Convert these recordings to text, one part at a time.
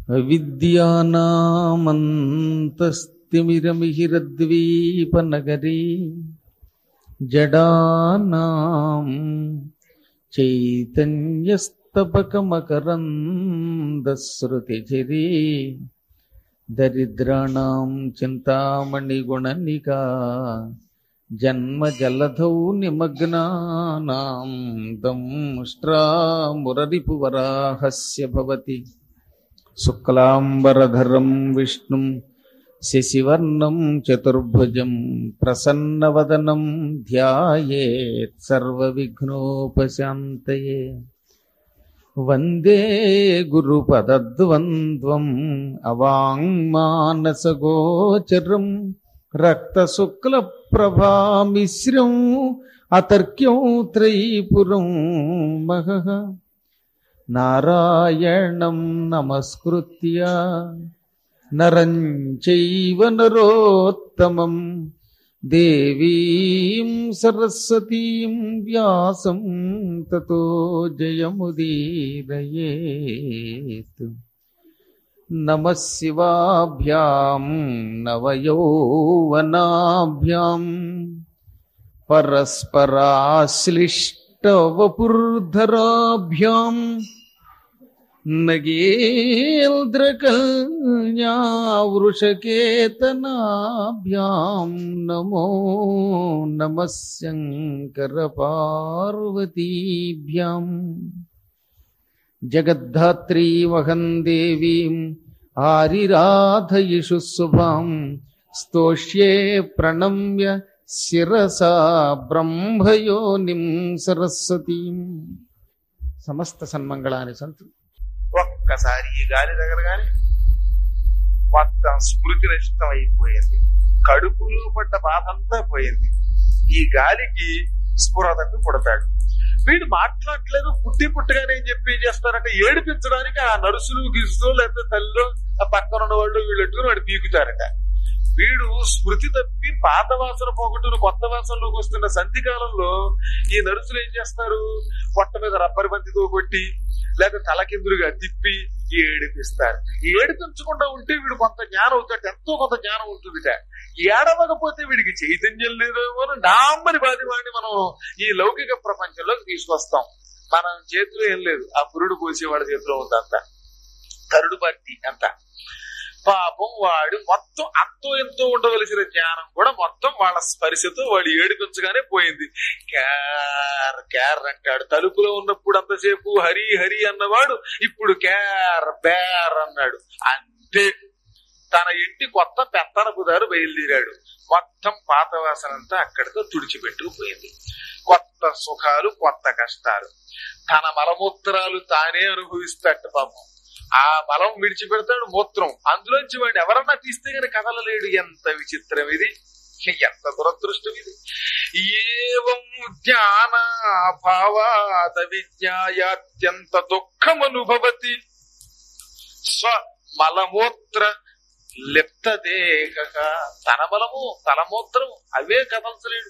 అవిద్యానామంతస్తిమిరమిహిరద్వీపనగరీ జడానాం చైతన్యస్తపకమకరందశ్రుతిచిరీ దరిద్రాణం చింతామణిగుణనికా జన్మజలధౌ నిమగ్నానాం దంష్ట్రామురరిపువరాహస్య భవతి శుక్లాంబరధరం విష్ణుం శశివర్ణం చతుర్భుజం ప్రసన్నవదనం ధ్యాయేత్ సర్వవిఘ్నోపశాంతయే వందే గురుపదద్వంద్వం అవాంగ్మానసగోచరం రక్తశుక్లప్రభామిశ్రం అతర్క్యం త్రైపురం మహః నారాయణం నమస్కృత్య నరం చైవ నరోత్తమం దేవీం సరస్వతీం వ్యాసం తతో జయముదీరయేత్ నమ శివాభ్యాం నవయౌవనాభ్యాం పరస్పరాశ్లిష్టవపుర్ధరాభ్యాం నగేంద్రకల్యావృషకేతనాభ్యాం నమో నమ శంకరపార్వతీభ్యాం జగద్ధాత్రీమహం దేవీం ఆరిరాధయిషు శుభాం స్తోష్యే ప్రణమ్య శిరసా బ్రహ్మయోనిం సరస్వతీం సమస్త సన్మంగళాన్ని సంతు ఒక్కసారి ఈ గాలి తగలగానే మొత్తం స్మృతి నష్టం అయిపోయింది కడుపులో పడ్డ బాధంతా పోయింది ఈ గాలికి స్పృహ తప్పి పుడతాడు వీడు మాట్లాడలేదు పుట్టి పుట్టగానే ఏం చెప్పి ఏం చేస్తారంటే ఏడిపించడానికి ఆ నర్సులు గిసులు లేకపోతే తల్లిలో ఆ పక్కన ఉన్న వాళ్ళు వీళ్ళు ఎట్టుకుని వాడు పీకుతారట వీడు స్మృతి తప్పి పాత వాసన పోగొట్టుకుని కొత్త వాసనలోకి వస్తున్న సంధి కాలంలో ఈ నర్సులు ఏం చేస్తారు పొట్ట మీద రబ్బరి బంతితో కొట్టి లేక తలకిందులుగా తిప్పి ఏడిపిస్తారు ఏడిపించకుండా ఉంటే వీడు కొంత జ్ఞానం అవుతాడు ఎంతో కొంత జ్ఞానం ఉంటుందిట ఏడవకపోతే వీడికి చైతన్యం లేదేమో అని నామ్మని బాధి వాడిని మనం ఈ లౌకిక ప్రపంచంలోకి తీసుకొస్తాం మన చేతిలో ఏం లేదు ఆ పురుడు పోసేవాడి చేతిలో ఉంది అంత కరుడు పట్టి అంత పాపం వాడు మొత్తం అంతో ఎంతో ఉండవలసిన జ్ఞానం కూడా మొత్తం వాళ్ళ స్పర్శతో వాడు ఏడిపించగానే పోయింది క్యార్ క్యార్ అంటాడు తలుపులో ఉన్నప్పుడు అంతసేపు హరి హరి అన్నవాడు ఇప్పుడు క్యార్ బేర్ అన్నాడు అంతే తన ఇంటి కొత్త పెత్తనపు దారు బయలుదేరాడు మొత్తం పాత వాసనంతా అక్కడితో తుడిచిపెట్టుకుపోయింది కొత్త సుఖాలు కొత్త కష్టాలు తన మలమూత్రాలు తానే అనుభవిస్తాడు పాపం ఆ మలం విడిచిపెడతాడు మూత్రం అందులోంచి వాడిని ఎవరన్నా తీస్తే గన కదలలేడు ఎంత విచిత్రం ఇది ఎంత దురదృష్టం ఇది ఏవం జ్ఞాన భావాద విజ్ఞాయాత్యంత దుఃఖమనుభవతి స్వ మలమూత్ర లిప్తదేహ తన బలము తలమూత్రం అవే కదల్చలేడు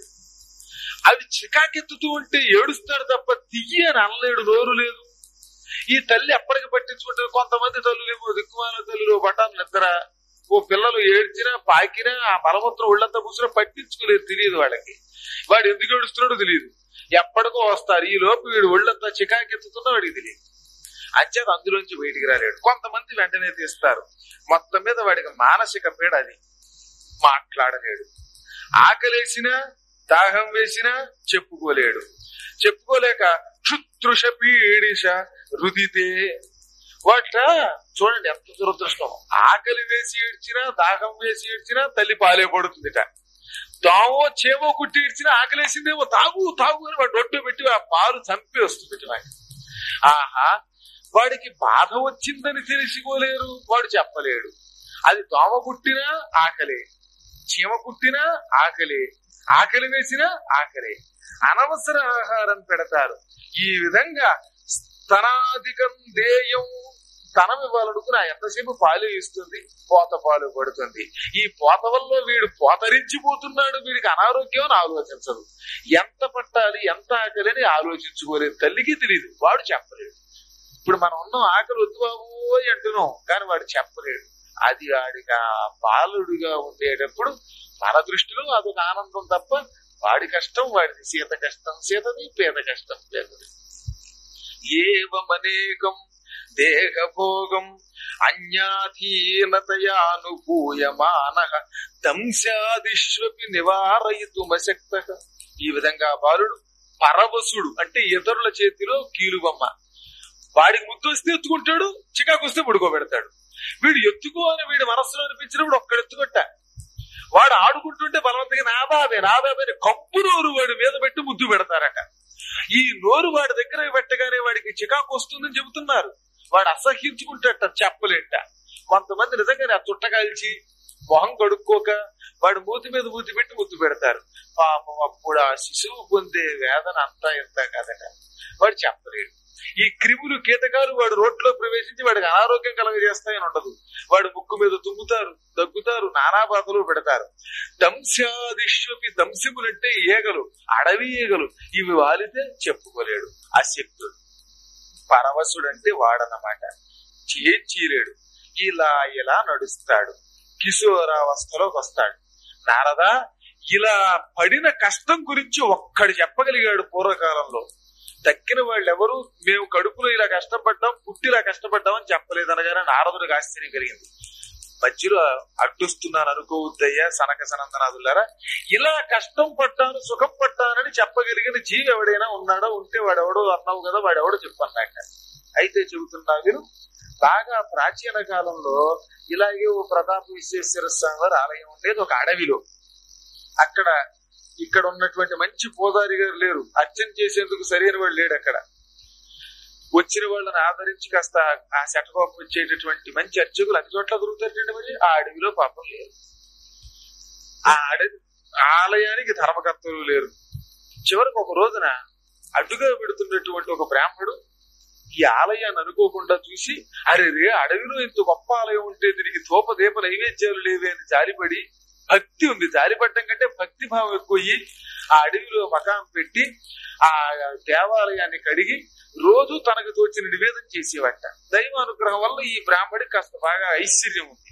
అవి చికాకెత్తుతూ ఉంటే ఏడుస్తాడు తప్ప తియ్యి అని అనలేడు నోరు లేదు ఈ తల్లి ఎప్పటికి పట్టించుకుంటారు కొంతమంది తల్లులేమో దిక్కుమాల తల్లులు బటాన్ నిద్ర ఓ పిల్లలు ఏడ్చినా పాకినా ఆ మలమూత్రం ఒళ్ళంతా పూసినా పట్టించుకోలేదు తెలియదు వాళ్ళకి వాడు ఎందుకు ఏడుస్తున్నాడో తెలియదు ఎప్పటికో వస్తారు ఈ లోపు వీడు ఒళ్ళంతా చికాకెత్తుతున్నా వాడికి తెలియదు అంచేత అందులోంచి బయటికి రాలేడు కొంతమంది వెంటనే తీస్తారు మొత్తం మీద వాడికి మానసిక పీడ అది మాట్లాడలేడు ఆకలేసినా దాహం వేసినా చెప్పుకోలేడు చెప్పుకోలేక క్షుతృష పీడిష రుదితే వాట చూడండి ఎంత దురదృష్టం ఆకలి వేసి ఏడ్చినా దాహం వేసి ఏడ్చినా తల్లి పాలే పడుతుందిట తావో చేవో కుట్టి ఏడ్చినా ఆకలేసిందేమో తాగు తాగు అని వాడు రొట్టె పెట్టి ఆ పాలు చంపి వస్తుంది నాకు ఆహా వాడికి బాధ వచ్చిందని తెలుసుకోలేరు వాడు చెప్పలేడు అది దోమ కుట్టినా ఆకలే చీమ కుట్టినా ఆకలే ఆకలి వేసినా ఆకలే అనవసర ఆహారం పెడతారు ఈ విధంగా స్తనాధికం దేయం స్తనం ఇవ్వాలనుకుని ఆ ఎంతసేపు పాలు ఇస్తుంది పోత పాలు పడుతుంది ఈ పోత వల్ల వీడు పోతరించిపోతున్నాడు వీడికి అనారోగ్యం అని ఆలోచించదు ఎంత పట్టాలి ఎంత ఆకలి అని ఆలోచించుకోలేదు తల్లికి తెలియదు వాడు చెప్పలేడు ఇప్పుడు మనం ఉన్నాం ఆకలి వద్దు బాబోయ్ అంటున్నాం కానీ వాడు చెప్పలేడు అది వాడికి ఆ బాలుడిగా ఉండేటప్పుడు మన దృష్టిలో అదొక ఆనందం తప్ప వాడి కష్టం వాడిది సీత కష్టం సీతది పేద కష్టం పేదది ఏవమనేకం దేహభోగం అన్యాధీనతయానుభూయమాన దంశాదిష్వపి నివారయితుమశక్త ఈ విధంగా బాలుడు పరవశుడు అంటే ఇతరుల చేతిలో కీలుబొమ్మ వాడికి ముద్దు వస్తే ఎత్తుకుంటాడు చికాకు వస్తే పడుకోబెడతాడు వీడు ఎత్తుకో అని వీడి మనస్సులో అనిపించినప్పుడు ఒక్కడ ఎత్తుకొట్ట వాడు ఆడుకుంటుంటే బలవంతంగా నా బాబే నా బాబే అని కప్పు నోరు వాడి మీద పెట్టి ముద్దు పెడతారట ఈ నోరు వాడి దగ్గర పెట్టగానే వాడికి చికాకు వస్తుందని చెబుతున్నారు వాడు అసహించుకుంటాట చెప్పలేట కొంతమంది నిజంగానే ఆ చుట్ట కాల్చి మొహం కడుక్కోక వాడు మూతి మీద మూతి పెట్టి ముద్దు పెడతారు పాపం అప్పుడు ఆ శిశువు పొందే వేదన అంతా ఎంత కదట వాడు చెప్పలేడు ఈ క్రిములు కీటకాలు వాడు రోడ్లో ప్రవేశించి వాడికి అనారోగ్యం కలగజేస్తాయని ఉండదు వాడు ముక్కు మీద తుమ్ముతారు దగ్గుతారు నానా బాధలు పెడతారు దంశాదిష్వపి దంశములంటే ఈగలు అడవి ఈగలు ఇవి వాలితే చెప్పుకోలేడు అశక్తుడు పరవశుడంటే వాడనమాట చీలేడు ఇలా ఇలా నడుస్తాడు కిశోరావస్థలోకి వస్తాడు నారద ఇలా పడిన కష్టం గురించి ఒక్కడు చెప్పగలిగాడు పూర్వకాలంలో దక్కిన వాళ్ళు ఎవరు మేము కడుపులో ఇలా కష్టపడ్డాం పుట్టి ఇలా కష్టపడ్డాం అని చెప్పలేదు అనగానే నారదుడికి ఆశ్చర్యం కలిగింది మధ్యలో అడ్డుస్తున్నాను అనుకోవద్దయ్యా సనక సనందనాథులారా ఇలా కష్టం పడ్డాను సుఖం పడ్డానని చెప్పగలిగిన జీవి ఎవడైనా ఉన్నాడో ఉంటే వాడెవడో అన్నావు కదా వాడెవడో చెప్పన్నాక అయితే చెబుతున్నా విను బాగా ప్రాచీన కాలంలో ఇలాగే ఓ ప్రతాప విశ్వేశ్వర స్వామి వారి ఆలయం ఉండేది ఒక అడవిలో అక్కడ ఇక్కడ ఉన్నటువంటి మంచి పోదారి గారు లేరు అర్చన చేసేందుకు సరైన వాడు లేడు అక్కడ వచ్చిన వాళ్ళని ఆదరించి కాస్త ఆ శటకోపం వచ్చేటటువంటి మంచి అర్చకులు అన్ని చోట్ల దొరుకుతారండి మరి ఆ అడవిలో పాపం లేరు ఆ అడవి ఆలయానికి ధర్మకర్తలు లేరు చివరికి ఒక రోజున అడ్డుగా పెడుతున్నటువంటి ఒక బ్రాహ్మడు ఈ ఆలయాన్ని అనుకోకుండా చూసి అరే రే అడవిలో ఇంత గొప్ప ఆలయం ఉంటే దీనికి ధూప దీప నైవేద్యాలు లేవే అని జాలిపడి భక్తి ఉంది జాలిపడటం కంటే భక్తి భావం ఎక్కువయ్యి ఆ అడవిలో మకాం పెట్టి ఆ దేవాలయాన్ని కడిగి రోజు తనకు తోచిన నివేదన చేసేవట దైవ అనుగ్రహం వల్ల ఈ బ్రాహ్మడికి కాస్త బాగా ఐశ్వర్యం ఉంది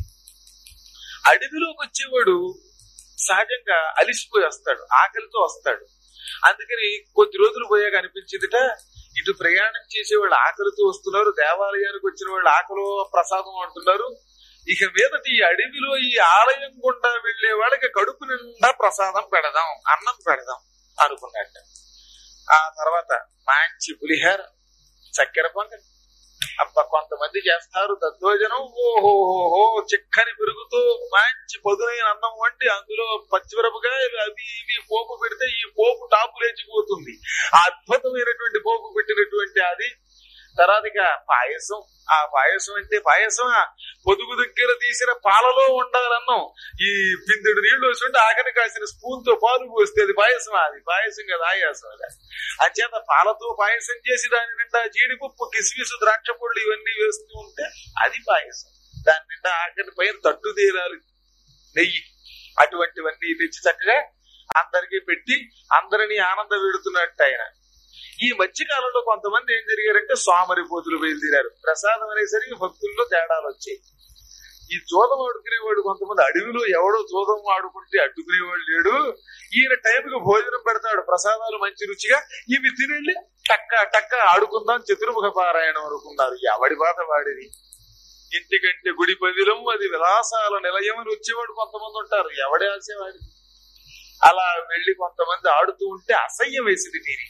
అడవిలోకి వచ్చేవాడు సహజంగా అలిసిపోయి వస్తాడు ఆకలితో వస్తాడు అందుకని కొద్ది రోజులు పోయాక అనిపించిందిట ఇటు ప్రయాణం చేసే వాళ్ళు ఆకలితో వస్తున్నారు దేవాలయానికి వచ్చిన వాళ్ళు ఆకలో ప్రసాదం అంటున్నారు ఇక మీదటి ఈ అడవిలో ఈ ఆలయం గుండా వెళ్లే వాళ్ళకి కడుపు నిండా ప్రసాదం పెడదాం అన్నం పెడదాం అనుకున్నట్ట ఆ తర్వాత మంచి పులిహార చక్కెర పొంగల్ అబ్బ కొంతమంది చేస్తారు దద్దోజనం ఓహోహోహో చిక్కని పెరుగుతూ మంచి పదునైన అన్నం వండి అందులో పచ్చిమిరపకాయలు అవి ఇవి పోపు పెడితే ఈ పోపు టాపు లేచిపోతుంది ఆ అద్భుతమైనటువంటి పోపు పెట్టినటువంటి అది తర్వాత ఇక పాయసం ఆ పాయసం అంటే పాయసం పొదుగు దగ్గర తీసిన పాలలో ఉండాలన్నాం ఈ బిందుడు నీళ్లు వస్తుంటే ఆఖరి కాసిన స్పూన్ తో పాలు పోస్తే అది పాయసం అది పాయసం కదా ఆయాసం అది అంచేత పాలతో పాయసం చేసి దాని నిండా జీడిపప్పు కిస్మిస్ ద్రాక్ష పళ్ళు ఇవన్నీ వేస్తూ ఉంటే అది పాయసం దాని నిండా ఆఖరి పైన తట్టు తీరాలి నెయ్యి అటువంటివన్నీ తెచ్చి చక్కగా అందరికీ పెట్టి అందరినీ ఆనంద పెడుతున్నట్టు ఆయన ఈ మధ్య కాలంలో కొంతమంది ఏం జరిగారంటే సోమరి పోతులు బయలుదేరారు ప్రసాదం అనేసరికి భక్తుల్లో తేడాలు వచ్చాయి ఈ జోదం ఆడుకునేవాడు కొంతమంది అడవిలో ఎవడో జోదం ఆడుకుంటే అడ్డుకునేవాడు లేడు ఈయన టైంకి భోజనం పెడతాడు ప్రసాదాలు మంచి రుచిగా ఇవి తినండి టక్క టక్క ఆడుకుందాం చతుర్ముఖ పారాయణం అనుకున్నారు ఎవడి బాధ వాడిది ఇంటికంటే గుడి పదిలం అది విలాసాల నిలయం అని వచ్చేవాడు కొంతమంది ఉంటారు ఎవడే ఆసేవాడి అలా వెళ్లి కొంతమంది ఆడుతూ ఉంటే అసహ్యం వేసింది దీని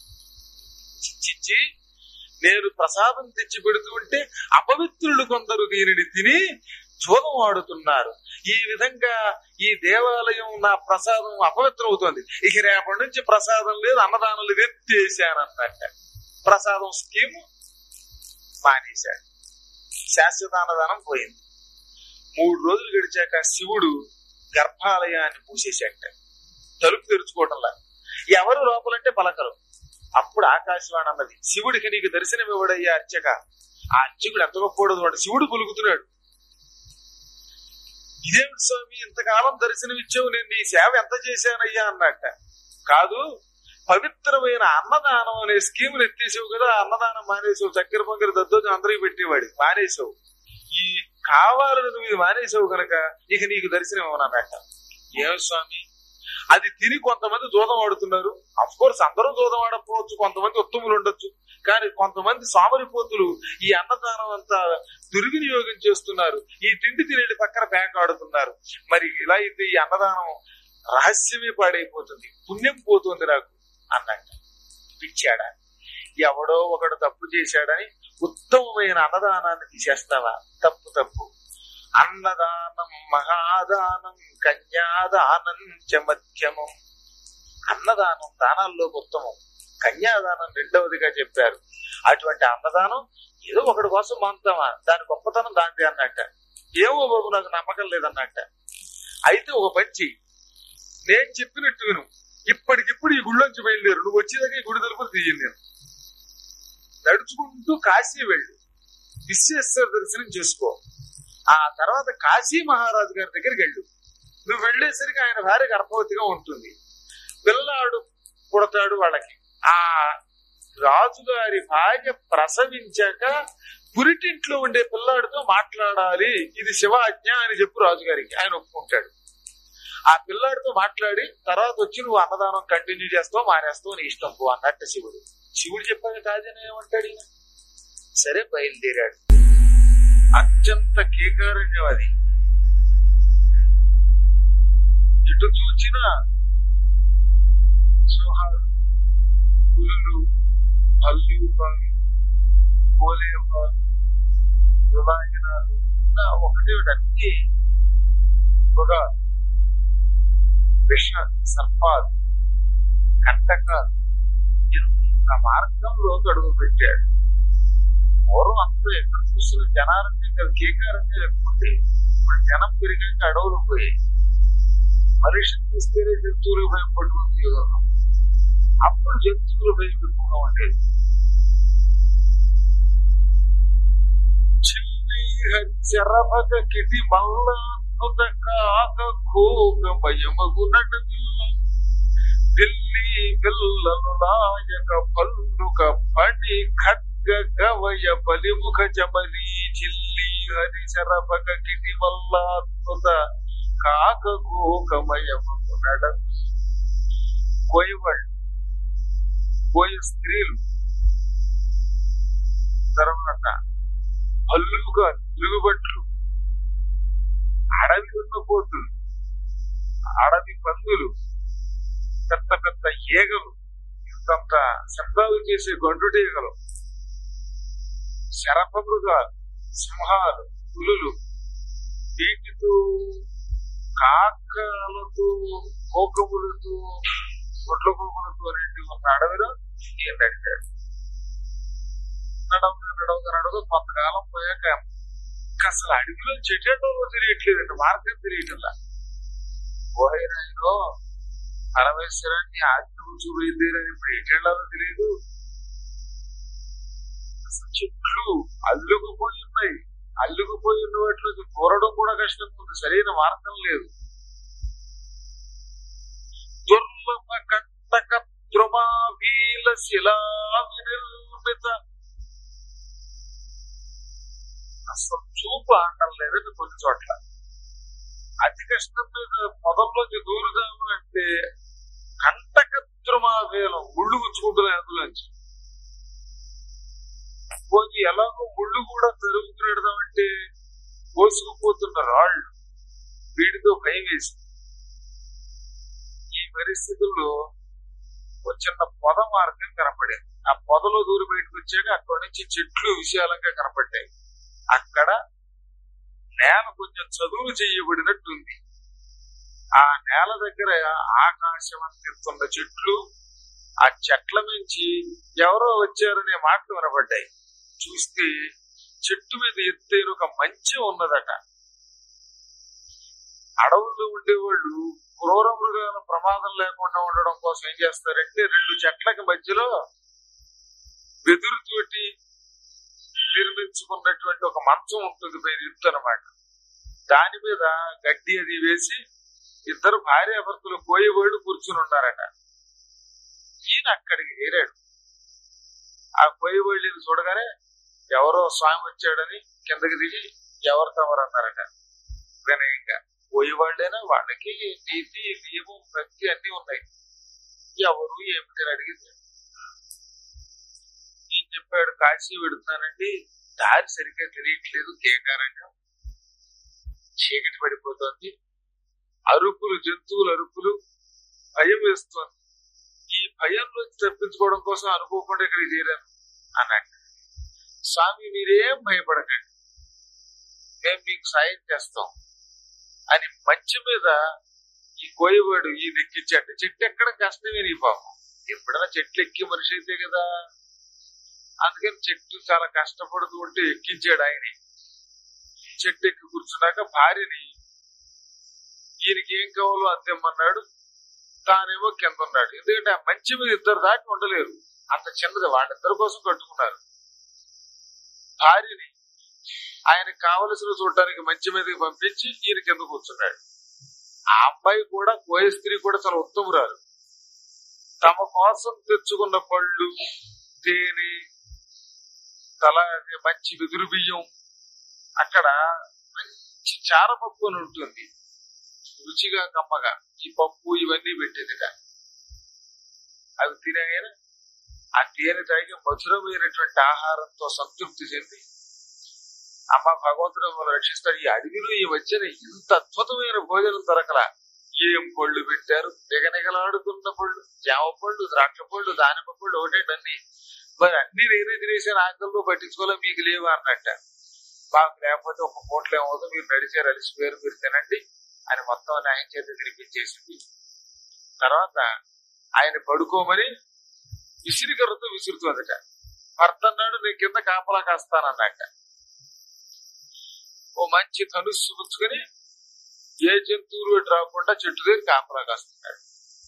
చిచ్చి నేను ప్రసాదం తెచ్చి పెడుతూ ఉంటే అపవిత్రులు కొందరు దీనిని తిని జోగం ఆడుతున్నారు ఈ విధంగా ఈ దేవాలయం నా ప్రసాదం అపవిత్రం అవుతుంది ఇక రేపటి నుంచి ప్రసాదం లేదు అన్నదానం లేదు ఎత్తేసానన్నట్ట ప్రసాదం స్కీమ్ మానేశాడు శాశ్వత అన్నదానం పోయింది మూడు రోజులు గడిచాక శివుడు గర్భాలయాన్ని మూసేశాట తలుపు తెరుచుకోవటంలా ఎవరు లోపలంటే పలకరు అప్పుడు ఆకాశవాణి అన్నది శివుడికి నీకు దర్శనం ఇవ్వడయ్యా అర్చక ఆ అర్చకుడు ఎంత గొప్పడదు వాడు శివుడు పలుకుతున్నాడు ఇదేమిటి స్వామి ఇంతకాలం దర్శనం ఇచ్చావు నేను నీ సేవ ఎంత చేశానయ్యా అన్నట్ట కాదు పవిత్రమైన అన్నదానం అనే స్కీములు ఎత్తేసావు కదా అన్నదానం మానేసావు చక్కెర పొంగర దద్దోజనం అందరికి పెట్టేవాడి మానేసావు ఈ కావాలని నువ్వు ఇది మానేసావు కనుక ఇక నీకు దర్శనం ఇవ్వనన్నట్ట ఏమి స్వామి అది తిని కొంతమంది జూదం ఆడుతున్నారు అఫ్ కోర్స్ అందరూ జూదం ఆడకపోవచ్చు కొంతమంది ఉత్తములు ఉండొచ్చు కానీ కొంతమంది సామరిపోతులు ఈ అన్నదానం అంతా దుర్వినియోగం చేస్తున్నారు ఈ తిండి తినేది పక్కన బ్యాంక్ ఆడుతున్నారు మరి ఇలా అయితే ఈ అన్నదానం రహస్యమే పాడైపోతుంది పుణ్యం పోతుంది నాకు అన్నట్ట పిచ్చాడా ఎవడో ఒకడు తప్పు చేశాడని ఉత్తమమైన అన్నదానాన్ని తీసేస్తావా తప్పు తప్పు అన్నదానం మహాదానం కన్యాదానం చ మధ్యమం అన్నదానం దానాల్లో ఉత్తమం కన్యాదానం రెండవదిగా చెప్పారు అటువంటి అన్నదానం ఏదో ఒకటి కోసం మాంతామా దాని గొప్పతనం దాంది అన్నట్ట ఏమో బాబు నాకు నమ్మకం లేదన్నట్ట అయితే ఒక పంచి నేను చెప్పినట్టు విను ఇప్పటికిప్పుడు ఈ గుళ్ళోంచి బయలుదేరు నువ్వు వచ్చేదాకా ఈ గుడి తలుపులు తీయను నేను నడుచుకుంటూ కాశీ వెళ్ళు విశ్వేశ్వర దర్శనం చేసుకో ఆ తర్వాత కాశీ మహారాజు గారి దగ్గరికి వెళ్ళు నువ్వు వెళ్ళేసరికి ఆయన భార్య గర్భవతిగా ఉంటుంది పిల్లాడు పుడతాడు వాళ్ళకి ఆ రాజుగారి భార్య ప్రసవించాక పురిటింట్లో ఉండే పిల్లాడితో మాట్లాడాలి ఇది శివాజ్ఞ అని చెప్పు రాజుగారికి ఆయన ఒప్పుకుంటాడు ఆ పిల్లాడితో మాట్లాడి తర్వాత వచ్చి నువ్వు అన్నదానం కంటిన్యూ చేస్తావు మానేస్తావు నీ ఇష్టం పో అన్నట్టు శివుడు శివుడు చెప్పాక కాదని ఏమంటాడు ఈయన సరే బయలుదేరాడు అత్యంత కీకారణ్యం అది ఇటు చూచిన సింహాలు పులులు పల్లిపాలు కోలేపాలు రులాయనాలు ఇలా ఒకటి ఒకటి అన్ని మృగాలు విష సర్పాలు కంటకాలు ఇంత మార్గంలో అడుగు పెట్టాడు పూర్వం అంతా ఎక్కడ చూసిన జనారంటే కదా కేకారంటే ఎక్కువ ఇప్పుడు జనం పెరిగాక అడవులు పోయి మనిషిని చూస్తేనే జంతువులకు భయపడుతుంది యుగంలో అప్పుడు జంతువులు భయం ఎక్కువగా ఉండేది చిల్లి చెరపక కిటి మల్ల కాక కోక భయమగునటది ఢిల్లీ పిల్లలు నాయక పల్లుక పడి ఖడ్గ గవయ బలిముఖ జమలి చిల్లి హరి శరపక కిటి వల్ల కాక కోకమయమగునటది కోయవాళ్ళు కోయ స్త్రీలు తర్వాత అల్లుగా తిరుగుబట్లు అడవి ఉన్న పోతులు అడవి పందులు పెద్ద పెద్ద ఈగలు ఇంతంత శబ్దాలు చేసే గండుటీగలు శరపమృగాలు సింహాలు పులులు వీటితో కాకలతో కోకములతో గొడ్ల కోకలతో రెండు ఉన్న అడవిలో ఏంటంటే నడవగా నడవగా నడవగా కొంతకాలం పోయాక ఇంకా అసలు అడవిలో చెట్టో తెలియట్లేదండి మార్గం తెలియటల్లా ఓహైనాయనో పరమేశ్వరాన్ని ఆజ్ఞ కూర్చు బయలుదేరని ఇప్పుడు ఎటెళ్ళాలో తెలియదు అసలు చెట్లు అల్లుకుపోయి ఉన్నాయి అల్లుకుపోయి ఉన్న వాటిలో కోరడం కూడా కష్టం ఉంది సరైన మార్గం లేదు దుర్లభ కంటక ద్రుమావీల శిలా వినిర్మిత అసలు చూపు ఆటం లేదండి కొన్ని చోట్ల అతి కష్టం మీద పొదల్లోంచి దూరుదాము అంటే కంటక ద్రుమావేలం ముళ్ళు గుచ్చుకుంటున్నాయి అందులోంచి పోయి ఎలాగో ముళ్ళు కూడా జరుగుతున్నాడదామంటే కోసుకుపోతున్న రాళ్ళు వీటితో భయం వేసి ఈ పరిస్థితుల్లో ఒక చిన్న పొద మార్గం కనపడింది ఆ పొదలో దూరి బయటకు వచ్చాక అక్కడి నుంచి చెట్లు విశాలంగా కనపడ్డాయి అక్కడ నేల కొంచెం చదువు చేయబడినట్టుంది ఆ నేల దగ్గర ఆకాశం అందిస్తున్న చెట్లు ఆ చెట్ల నుంచి ఎవరో వచ్చారనే మాటలు వినబడ్డాయి చూస్తే చెట్టు మీద ఎత్తైన ఒక మంచం ఉన్నదట అడవుల్లో ఉండేవాళ్ళు క్రూర మృగాల ప్రమాదం లేకుండా ఉండడం కోసం ఏం చేస్తారంటే రెండు చెట్లకి మధ్యలో వెదురుతోటి నిర్మించుకున్నటువంటి ఒక మంచం ఉంటుంది పైన ఎత్తు అనమాట దాని మీద గడ్డి అది వేసి ఇద్దరు భార్యాభర్తలు పోయేవాళ్ళు కూర్చుని ఉన్నారట ఈయన అక్కడికి చేరాడు ఆ పొయ్యి వెళ్ళిని చూడగానే ఎవరో స్వామి వచ్చాడని కిందకి దిగి ఎవరు తమరు అన్నారట వినయంగా పోయి వాళ్ళైనా వాళ్ళకి నీతి నియమం భక్తి అన్ని ఉన్నాయి ఎవరు ఏమిటి అడిగింది ఈయన చెప్పాడు కాశీ వెడుతున్నానండి దారి సరిగ్గా తెలియట్లేదు కేకారంగా చీకటి పడిపోతోంది అరుపులు జంతువుల అరుపులు భయం వేస్తోంది ఈ భయం నుంచి తప్పించుకోవడం కోసం అనుకోకుండా ఇక్కడికి చేరాను అన్నాడు స్వామి మీరేం భయపడకండి మేము మీకు సాయం చేస్తాం అని మంచి మీద ఈ కోయవాడు ఈ ఎక్కించాడు చెట్టు ఎక్కడం కష్టమే నీ పాపం ఎప్పుడైనా చెట్లు ఎక్కి మనిషి అయితే కదా అందుకని చెట్టు చాలా కష్టపడుతూ ఉంటే ఎక్కించాడు ఆయన చెట్టు ఎక్కి కూర్చున్నాక భార్యని ఈయనకి ఏం కావాలో అంతేమన్నాడు తానేమో కింద ఉన్నాడు ఎందుకంటే ఆ మంచి మీద ఇద్దరు దాటి ఉండలేరు అంత చిన్నది వాళ్ళిద్దరి కోసం కట్టుకున్నారు భార్యని ఆయనకు కావలసిన చూడటానికి మంచి మీదకి పంపించి ఈయన కింద కూర్చున్నాడు ఆ అమ్మాయి కూడా కోయ స్త్రీ కూడా చాలా ఉత్తమురాలు తమ కోసం తెచ్చుకున్న పళ్ళు తేనె తల మంచి వెదురు బియ్యం అక్కడ మంచి చారపప్పు అని ఉంటుంది రుచిగా కమ్మగా ఈ పప్పు ఇవన్నీ పెట్టేదిట అవి తినగానే ఆ తేనె తాగి మధురమైనటువంటి ఆహారంతో సంతృప్తి చెంది అమ్మ భగవంతుడు మనం రక్షిస్తాడు ఈ అడవిలో ఈ మధ్యన ఇంత అద్భుతమైన భోజనం దొరకల ఏం పళ్ళు పెట్టారు నిగనిగలాడుతున్న పళ్ళు జామ పళ్ళు ద్రాక్ష పళ్ళు దానిమ్మ పళ్ళు ఒకటేటన్ని మరి అన్ని నేనే తినేసిన ఆకలిలో పట్టించుకోలే మీకు లేవా అన్నట్ట మాకు లేకపోతే ఒక పూటలు ఏమవుతుందో మీరు నడిచారు అలిసిపోయారు మీరు తినండి అని మొత్తం ఆయన చేత తినిపించేసింది తర్వాత ఆయన పడుకోమని విసిరికర్రతో విసురుతోందట భర్త అన్నాడు నేను కింద కాపలా కాస్తానన్నట్ట ఓ మంచి ధనుస్సు పుచ్చుకొని ఏ జంతువులు ఇటు రాకుండా చెట్టు దగ్గర కాపలా కాస్తున్నాడు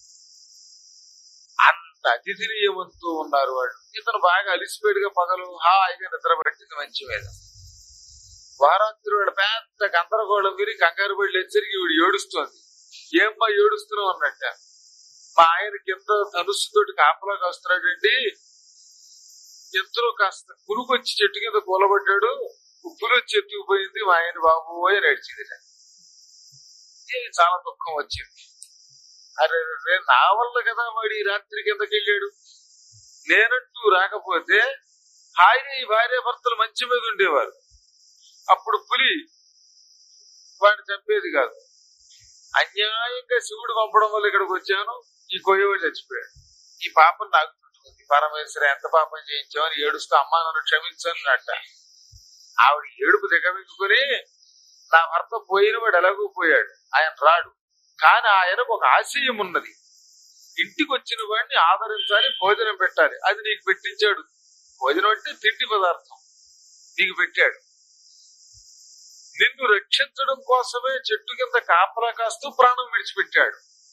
అంత అతిథి నియమంతో ఉన్నారు వాళ్ళు ఇతను బాగా అలిసిపోయాడుగా పగలు హాయిగా నిద్ర పట్టింది మంచి మీద వారాంతులు వాడు పెద్ద గందరగోళం విని కంగారు పడి లేచరికి వీడు ఏడుస్తోంది ఏమ్మా ఏడుస్తున్నావు అన్నట్ట మా ఆయన కింద ధనుస్సుతోటి కాపలా కాస్తున్నాడండి ఎంతలో కాస్త పురుగొచ్చి చెట్టు కింద కూలబడ్డాడు ఉప్పులు వచ్చి ఎత్తుకుపోయింది మా ఆయన బాబు అని నడిచింది ఇది చాలా దుఃఖం వచ్చింది అరే రే నా వల్ల కదా వాడు ఈ రాత్రి కిందకి వెళ్ళాడు నేనంటూ రాకపోతే హాయిగా ఈ భార్య భర్తలు మంచి మీద ఉండేవారు అప్పుడు పులి వాడిని చంపేది కాదు అన్యాయంగా శివుడు పంపడం వల్ల ఇక్కడికి వచ్చాను ఈ కొయ్యవాడు చచ్చిపోయాడు ఈ పాపం నాకు చుట్టుకుంది పరమేశ్వర ఎంత పాపం చేయించామని ఏడుస్తూ అమ్మా నన్ను క్షమించను అట్ట ఆవిడ ఏడుపు దిగమించుకుని నా భర్త పోయిన వాడు ఎలాగూ పోయాడు ఆయన రాడు కానీ ఆయనకు ఒక ఆశయం ఉన్నది ఇంటికి వచ్చిన వాడిని ఆదరించాలి భోజనం పెట్టాలి అది నీకు పెట్టించాడు భోజనం అంటే తిండి పదార్థం నీకు పెట్టాడు నిన్ను రక్షించడం కోసమే చెట్టు కింద కాపలా కాస్తూ ప్రాణం విడిచిపెట్టాడు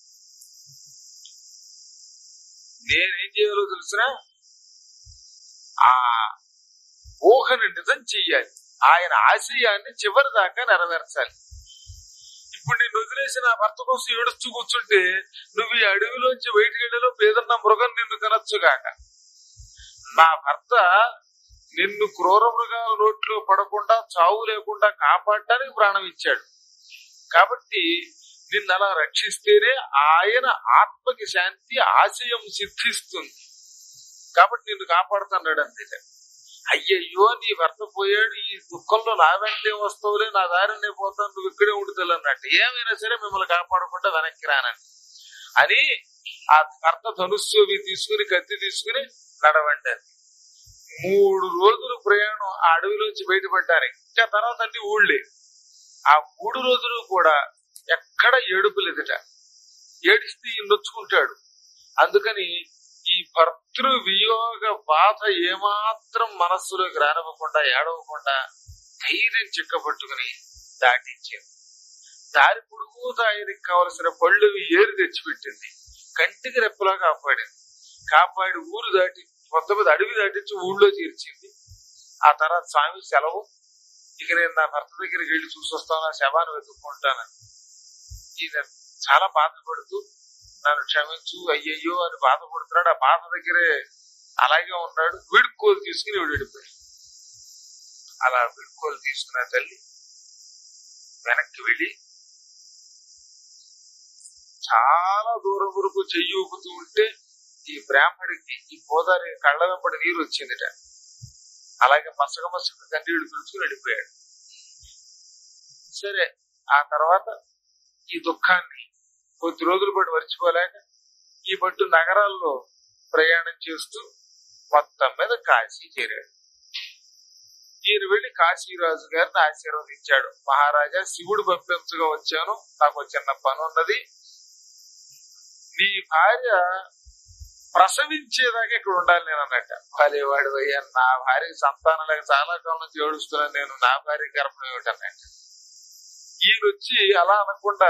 నేనేం చేయాలో తెలిసినా ఆ ఊహని నిజం చెయ్యాలి ఆయన ఆశయాన్ని చివరి దాకా నెరవేర్చాలి ఇప్పుడు నిన్ను వదిలేసి నా భర్త కోసం ఏడుస్తూ కూర్చుంటే నువ్వు ఈ అడవిలోంచి బయటికి వెళ్ళలో ఏదన్నా మృగం నిన్ను తినొచ్చుగాక నా భర్త నిన్ను క్రూర మృగాల నోట్లో పడకుండా చావు లేకుండా కాపాడటానికి ప్రాణం ఇచ్చాడు కాబట్టి నిన్ను అలా రక్షిస్తేనే ఆయన ఆత్మకి శాంతి ఆశయం సిద్ధిస్తుంది కాబట్టి నిన్ను కాపాడుతున్నాడు అంతే అయ్యయ్యో నీ భర్త పోయాడు ఈ దుఃఖంలో నా వెంటే వస్తావులే నా దారినే పోతాను నువ్వు ఇక్కడే ఉండుతుంది అన్నట్టు ఏమైనా సరే మిమ్మల్ని కాపాడకుండా వెనక్కి రానండి అని ఆ భర్త ధనుస్సు అవి తీసుకుని కత్తి తీసుకుని నడవండి అని మూడు రోజులు ప్రయాణం ఆ అడవిలోంచి బయటపడ్డానికి ఇంకా తర్వాత అన్ని ఊళ్ళే ఆ మూడు రోజులు కూడా ఎక్కడ ఏడుపు లేదట ఏడిస్తే ఈయన నొచ్చుకుంటాడు అందుకని ఈ భర్తృ వియోగ బాధ ఏమాత్రం మనస్సులోకి రానివ్వకుండా ఏడవకుండా ధైర్యం చిక్కపట్టుకుని దాటించింది దారి పొడుగుతా ఆయనకి కావలసిన పళ్ళువి ఏరి తెచ్చిపెట్టింది కంటికి రెప్పలా కాపాడింది కాపాడి ఊరు దాటి కొంతమంది అడవి దాటించి ఊళ్ళో తీర్చింది ఆ తర్వాత స్వామి సెలవు ఇక నేను నా భర్త దగ్గరికి వెళ్ళి చూసి వస్తాను ఆ శవాన్ని వెతుక్కుంటానని ఈయన చాలా బాధపడుతూ నన్ను క్షమించు అయ్యయ్యో అని బాధపడుతున్నాడు ఆ బాధ దగ్గరే అలాగే ఉన్నాడు విడుకోలు తీసుకుని వీడు వెళ్ళిపోయాడు అలా విడుకోలు తీసుకున్న తల్లి వెనక్కి వెళ్ళి చాలా దూరం వరకు చెయ్యి ఊపుతూ ఉంటే ఈ బ్రాహ్మడికి ఈ గోదావరి కళ్ళ వెంబడి నీరు వచ్చిందిట అలాగే మసక మసక కన్నీళ్లు పిలుచుకుని వెళ్ళిపోయాడు సరే ఆ తర్వాత ఈ దుఃఖాన్ని కొద్ది రోజుల పాటు మర్చిపోలేక ఈ పట్టు నగరాల్లో ప్రయాణం చేస్తూ మొత్తం మీద కాశీ చేరాడు ఈయన వెళ్లి కాశీరాజు గారిని ఆశీర్వదించాడు మహారాజా శివుడు పంపించగా వచ్చాను నాకు ఒక చిన్న పని ఉన్నది నీ భార్య ప్రసవించేదాకా ఇక్కడ ఉండాలి నేను అన్నట్ట భలేవాడు అయ్యా నా భార్యకి సంతానం లేక చాలా కాలం నుంచి ఏడుస్తున్నాను నేను నా భార్య గర్భం ఏమిటన్నట్ట ఈయన వచ్చి అలా అనకుండా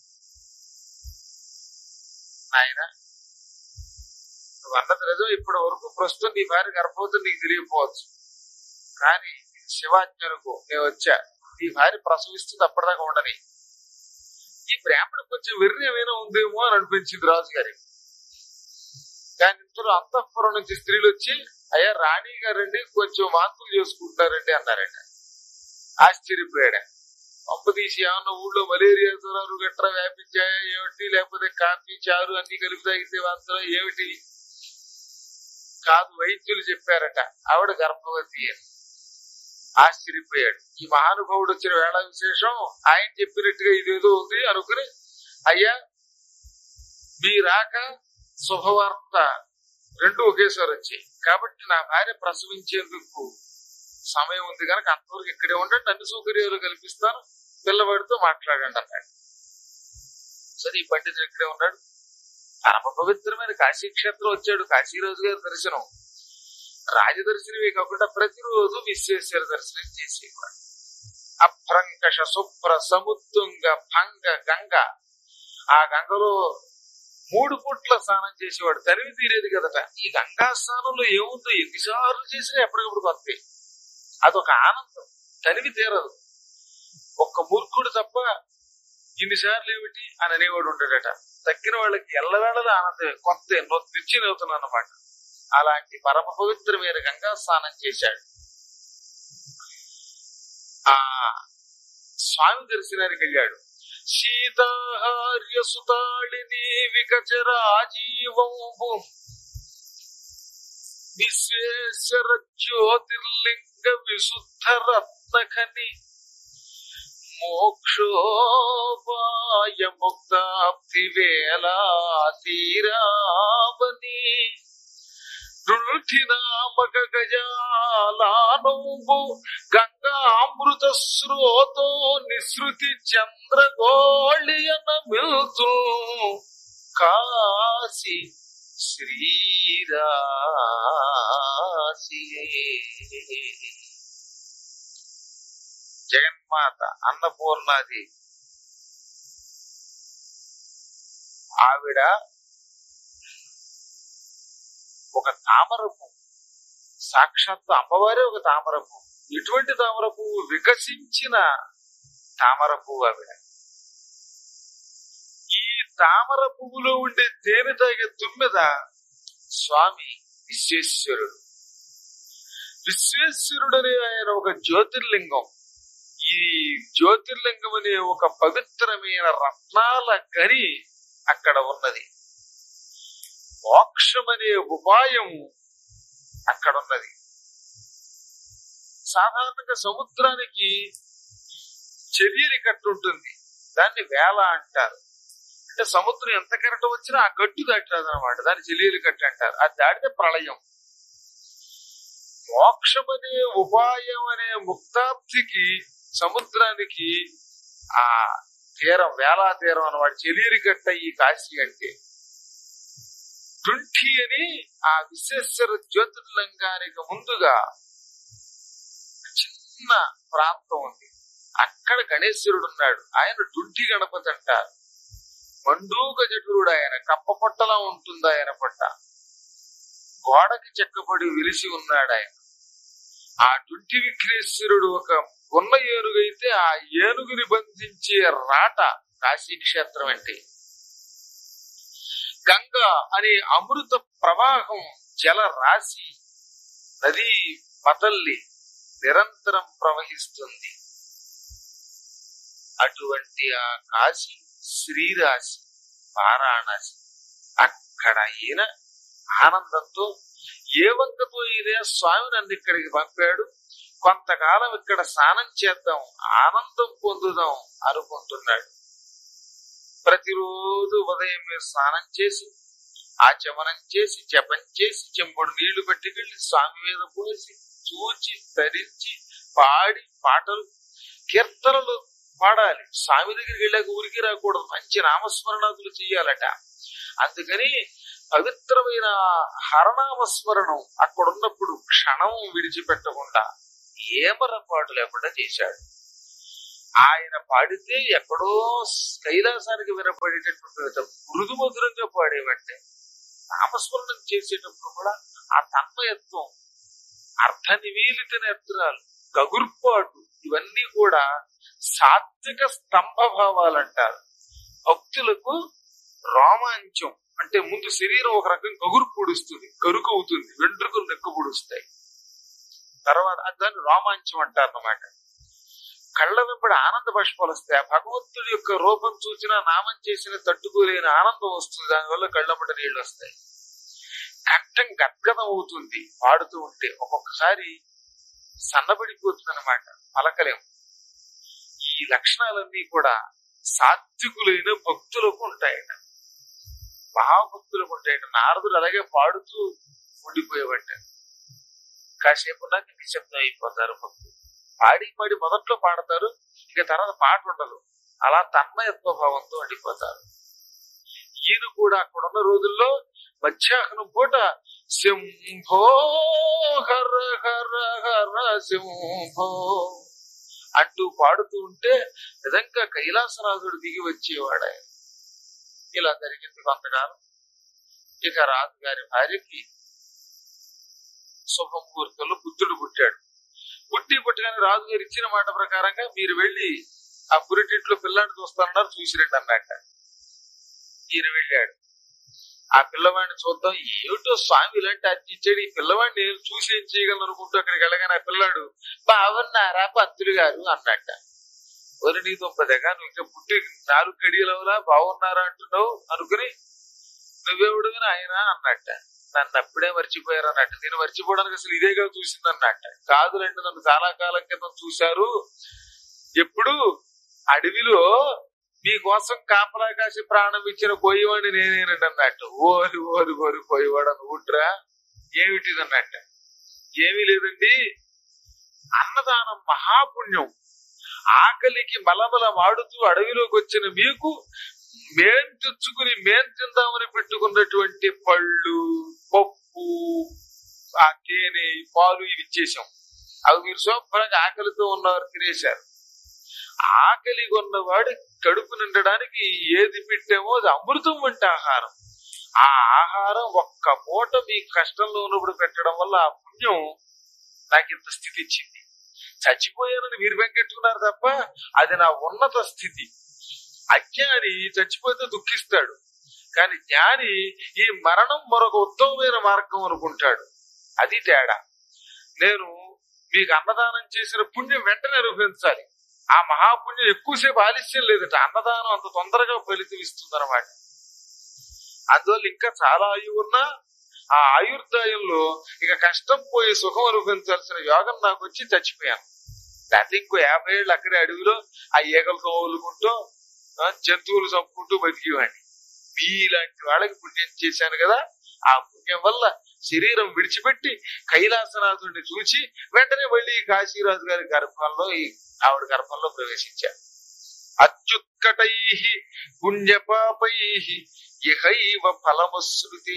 ఆయన నువ్వు అన్నది నిజం ఇప్పటి వరకు ప్రస్తుతం నీ భార్య గర్భవతి నీకు తెలియకపోవచ్చు కానీ శివాజ్ఞలకు నేను వచ్చా నీ భార్య ప్రసవిస్తుంది అప్పటిదాకా ఉండని ఈ బ్రాహ్మణుడు కొంచెం వెర్రి ఏమైనా ఉందేమో అని అనిపించింది రాజు గారికి కానీ ఇంతలో అంతఃపురం నుంచి స్త్రీలు వచ్చి అయ్యా రాణి గారండి కొంచెం వాంతులు చేసుకుంటారండి అన్నారంట ఆశ్చర్యపోయాడు పంప తీసి ఏమన్నా ఊళ్ళో మలేరియా జ్వరాలు గట్రా వ్యాపించాయా ఏమిటి లేకపోతే కాఫీ చారు అన్ని కలిపి తాగితే వాంతులు ఏమిటి కాదు వైద్యులు చెప్పారట ఆవిడ గర్భవతి అని ఆశ్చర్యపోయాడు ఈ మహానుభావుడు వచ్చిన వేళ విశేషం ఆయన చెప్పినట్టుగా ఇదేదో ఉంది అనుకుని అయ్యా మీ రాక శుభవార్త రెండు ఒకేసారి వచ్చాయి కాబట్టి నా భార్య ప్రసవించేందుకు సమయం ఉంది కనుక అంతవరకు ఇక్కడే ఉండండి అన్ని సౌకర్యాలు కల్పిస్తాను పిల్లవాడితో మాట్లాడండి అన్నాడు సరే ఈ పండితుడు ఇక్కడే ఉన్నాడు పరమ పవిత్రమైన కాశీ క్షేత్రం వచ్చాడు కాశీరాజు గారి దర్శనం రాజదర్శనమే కాకుండా ప్రతిరోజు విశ్వేశ్వర దర్శనం చేసేవాడు అభ్రంకష శుభ్ర సముద్రంగ భంగ గంగ ఆ గంగలో మూడు పూట్ల స్నానం చేసేవాడు తరివి తీరేది కదట ఈ గంగా స్నానంలో ఏముందో ఎన్నిసార్లు చేసినా ఎప్పటికప్పుడు కొత్త అదొక ఆనందం తనివి తీరదు ఒక్క మూర్ఖుడు తప్ప ఇన్నిసార్లు ఏమిటి అని అనేవాడు ఉంటాడట తక్కిన వాళ్ళకి ఎల్లవేళలా ఆనందమే కొత్త నొత్తిచ్చి నవ్వుతున్నాను అన్నమాట అలాంటి పరమ పవిత్రమైన గంగా స్నానం చేశాడు ఆ స్వామి దర్శనానికి వెళ్ళాడు సీతాహార్య సుతాళిని వికచరాజీవంబు విశ్వేశ్వర జ్యోతిర్లింగ విశుద్ధ రత్నఖని మోక్షోపాయ ముక్తాప్తి వేలా తీరావని నామక గజాలానంబు గంగామృత స్రోతో నిసృతి చంద్రగోళియన మిల్తు కాశీ శ్రీరాశి జగన్మాత అన్నపూర్ణాది ఆవిడ ఒక తామర పువ్వు సాక్షాత్తు అమ్మవారే ఒక తామర పువ్వు ఎటువంటి తామర పువ్వు వికసించిన తామర పువ్వు ఆవిడ ఈ తామర పువ్వులో ఉండే తేనె తాగే తుమ్మెద స్వామి విశ్వేశ్వరుడు విశ్వేశ్వరుడు అనే ఆయన ఒక జ్యోతిర్లింగం ఈ జ్యోతిర్లింగం అనే ఒక పవిత్రమైన రత్నాల గని అక్కడ ఉన్నది మోక్షం అనే ఉపాయం అక్కడ ఉన్నది సాధారణంగా సముద్రానికి చర్యని కట్టు ఉంటుంది దాన్ని వేల అంటారు అంటే సముద్రం ఎంత కెరట వచ్చినా ఆ గట్టు దాటరాదు అనమాట దాన్ని చెలియలు కట్టు అంటారు అది దాటితే ప్రళయం మోక్షం అనే ఉపాయం అనే ముక్తాప్తికి సముద్రానికి ఆ తీరం వేలా తీరం అన్నమాట చెలియలి కట్ట ఈ కాశీ అంటే టుంఠి అని ఆ విశ్వేశ్వర జ్యోతిర్లింగానికి ముందుగా చిన్న ప్రాంతం ఉంది అక్కడ గణేశ్వరుడు ఉన్నాడు ఆయన డుంఠి గణపతి అంటారు మండూక జటురుడు ఆయన కప్ప పొట్టలా ఉంటుంది ఆయన పొట్ట గోడకి చెక్కబడి విలిసి ఉన్నాడు ఆయన ఆ డుంఠి విఘ్నేశ్వరుడు ఒక ఉన్న ఏనుగైతే ఆ ఏనుగుని బంధించే రాట కాశీ క్షేత్రం అంటే గంగా అనే అమృత ప్రవాహం జల రాశి నది పతల్లి నిరంతరం ప్రవహిస్తుంది అటువంటి ఆ కాశీ శ్రీరాశి వారాణసి అక్కడ ఈయన ఆనందంతో ఏ వంకతో ఇదే స్వామి నన్ను ఇక్కడికి పంపాడు కొంతకాలం ఇక్కడ స్నానం చేద్దాం ఆనందం పొందుదాం అనుకుంటున్నాడు ప్రతిరోజు ఉదయం మీరు స్నానం చేసి ఆచమనం చేసి జపం చేసి చెంబుడు నీళ్లు పట్టుకెళ్ళి స్వామి మీద పోసి చూచి ధరించి పాడి పాటలు కీర్తనలు పాడాలి స్వామి దగ్గరికి వెళ్ళాక ఊరికి రాకూడదు మంచి నామస్మరణాదులు చెయ్యాలట అందుకని పవిత్రమైన హరనామస్మరణం అక్కడ ఉన్నప్పుడు క్షణం విడిచిపెట్టకుండా ఏమరపాటు లేకుండా చేశాడు ఆయన పాడితే ఎక్కడో కైలాసానికి వినపడేటటువంటి మృదు మధురంగా పాడేవంటే నామస్మరణం చేసేటప్పుడు కూడా ఆ తన్మయత్వం అర్థ నిమీలిత నేత్రాలు గగుర్పాటు ఇవన్నీ కూడా సాత్విక స్తంభ భావాలంటారు భక్తులకు రోమాంచం అంటే ముందు శరీరం ఒక రకం గగురు పొడుస్తుంది గరుకు అవుతుంది వెంట్రుకలు నెక్కు పొడుస్తాయి తర్వాత దాన్ని రోమాంచం అంటారు అన్నమాట కళ్ళ వెంబడి ఆనంద బాష్పాలు వస్తాయి ఆ భగవంతుడి యొక్క రూపం చూసినా నామం చేసిన తట్టుకోలేని ఆనందం వస్తుంది దానివల్ల కళ్ళమ్మట నీళ్లు వస్తాయి కంఠం గద్గదం అవుతుంది పాడుతూ ఉంటే ఒక్కొక్కసారి సన్నబడిపోతుంది అనమాట పలకలేం ఈ లక్షణాలన్నీ కూడా సాత్వికులైన భక్తులకు ఉంటాయట మహాభక్తులకు ఉంటాయట నారదుడు అలాగే పాడుతూ ఉండిపోయేవట కాసేపు నాకు నిశ్శబ్దం అయిపోతారు భక్తులు పాడి పాడి మొదట్లో పాడతారు ఇక తర్వాత పాట ఉండదు అలా తన్మయత్వ భావంతో ఉండిపోతారు ఈయన కూడా అక్కడ ఉన్న రోజుల్లో మధ్యాహ్నం పూట సింహో హర హర హర సింహో అంటూ పాడుతూ ఉంటే నిజంగా కైలాసనాథుడు దిగి వచ్చేవాడు ఆయన ఇలా జరిగింది కొంతకాలం ఇక రాజుగారి భార్యకి శుభముహూర్తంలో బుద్ధుడు పుట్టాడు పుట్టి పుట్టగానే రాజుగారు ఇచ్చిన మాట ప్రకారంగా మీరు వెళ్ళి ఆ పురిటింట్లో పిల్లాన్ని చూస్తానన్నారు చూసిరండి అన్నట్ట ఈయన వెళ్ళాడు ఆ పిల్లవాడిని చూద్దాం ఏమిటో స్వామి ఇలాంటి అర్జీ ఇచ్చాడు ఈ పిల్లవాడిని నేను చూసి ఏం చేయగలను అనుకుంటూ అక్కడికి వెళ్ళగానే ఆ పిల్లాడు బాగున్నారా పంతులు గారు అన్నట్ట ఒరి నీ దుంపదగా నువ్వు ఇంకా పుట్టి నాలుగు గడియలవలా బాగున్నారా అంటున్నావు అనుకుని నువ్వెవడు ఆయన అన్నట్ట నన్ను అప్పుడే మర్చిపోయారు అన్నట్టు నేను మర్చిపోవడానికి అసలు ఇదేగా చూసింది అన్నట్ట కాదులండి నన్ను చాలా కాలం క్రితం చూశారు ఎప్పుడు అడవిలో మీకోసం కాపలా కాసి ప్రాణం ఇచ్చిన పోయేవాడిని నేనేనండి అన్నట్టు ఓరి ఓరి ఓరి పోయేవాడు అనుకుంటురా ఏమిటిది అన్నట్ట ఏమీ లేదండి అన్నదానం మహాపుణ్యం ఆకలికి మలమల వాడుతూ అడవిలోకి వచ్చిన మీకు మేం తెచ్చుకుని మేం తిందామని పెట్టుకున్నటువంటి పళ్ళు పప్పు ఆ తేనె పాలు ఇవి ఇచ్చేసాం అవి మీరు శుభ్రంగా ఆకలితో ఉన్నవారు తినేశారు ఆకలి ఉన్నవాడు కడుపు నిండడానికి ఏది పెట్టామో అది అమృతం వంటి ఆహారం ఆ ఆహారం ఒక్క పూట మీ కష్టంలో ఉన్నప్పుడు పెట్టడం వల్ల ఆ పుణ్యం నాకు ఇంత స్థితి ఇచ్చింది చచ్చిపోయానని మీరు వెంకెట్టుకున్నారు తప్ప అది నా ఉన్నత స్థితి అజ్ఞాని చచ్చిపోతే దుఃఖిస్తాడు కానీ జ్ఞాని ఈ మరణం మరొక ఉత్తమమైన మార్గం అనుకుంటాడు అది తేడా నేను మీకు అన్నదానం చేసిన పుణ్యం వెంటనే అనుభవించాలి ఆ మహాపుణ్యం ఎక్కువసేపు ఆలస్యం లేదట అన్నదానం అంత తొందరగా ఫలితం ఇస్తుంది అనమాట అందువల్ల ఇంకా చాలా ఆయువు ఉన్నా ఆ ఆయుర్దాయంలో ఇక కష్టం పోయి సుఖం అనుభవించాల్సిన యోగం నాకు వచ్చి చచ్చిపోయాను లేకపోతే ఇంకో యాభై ఏళ్ళు అక్కడే అడవిలో ఆ ఈగలతో ఓలుకుంటూ ఆ, జంతువులు చంపుకుంటూ బతికేవాడిని మీలాంటి వాళ్ళకి పుణ్యం చేశాను కదా ఆ పుణ్యం వల్ల శరీరం విడిచిపెట్టి కైలాసనాథుడిని చూచి వెంటనే మళ్ళీ కాశీరాజు గారి గర్భంలో ఈ ఆవిడ గర్భంలో ప్రవేశించారు అత్యుత్కటై పుణ్యపాపై ఇహైవ ఫలమశ్రుతి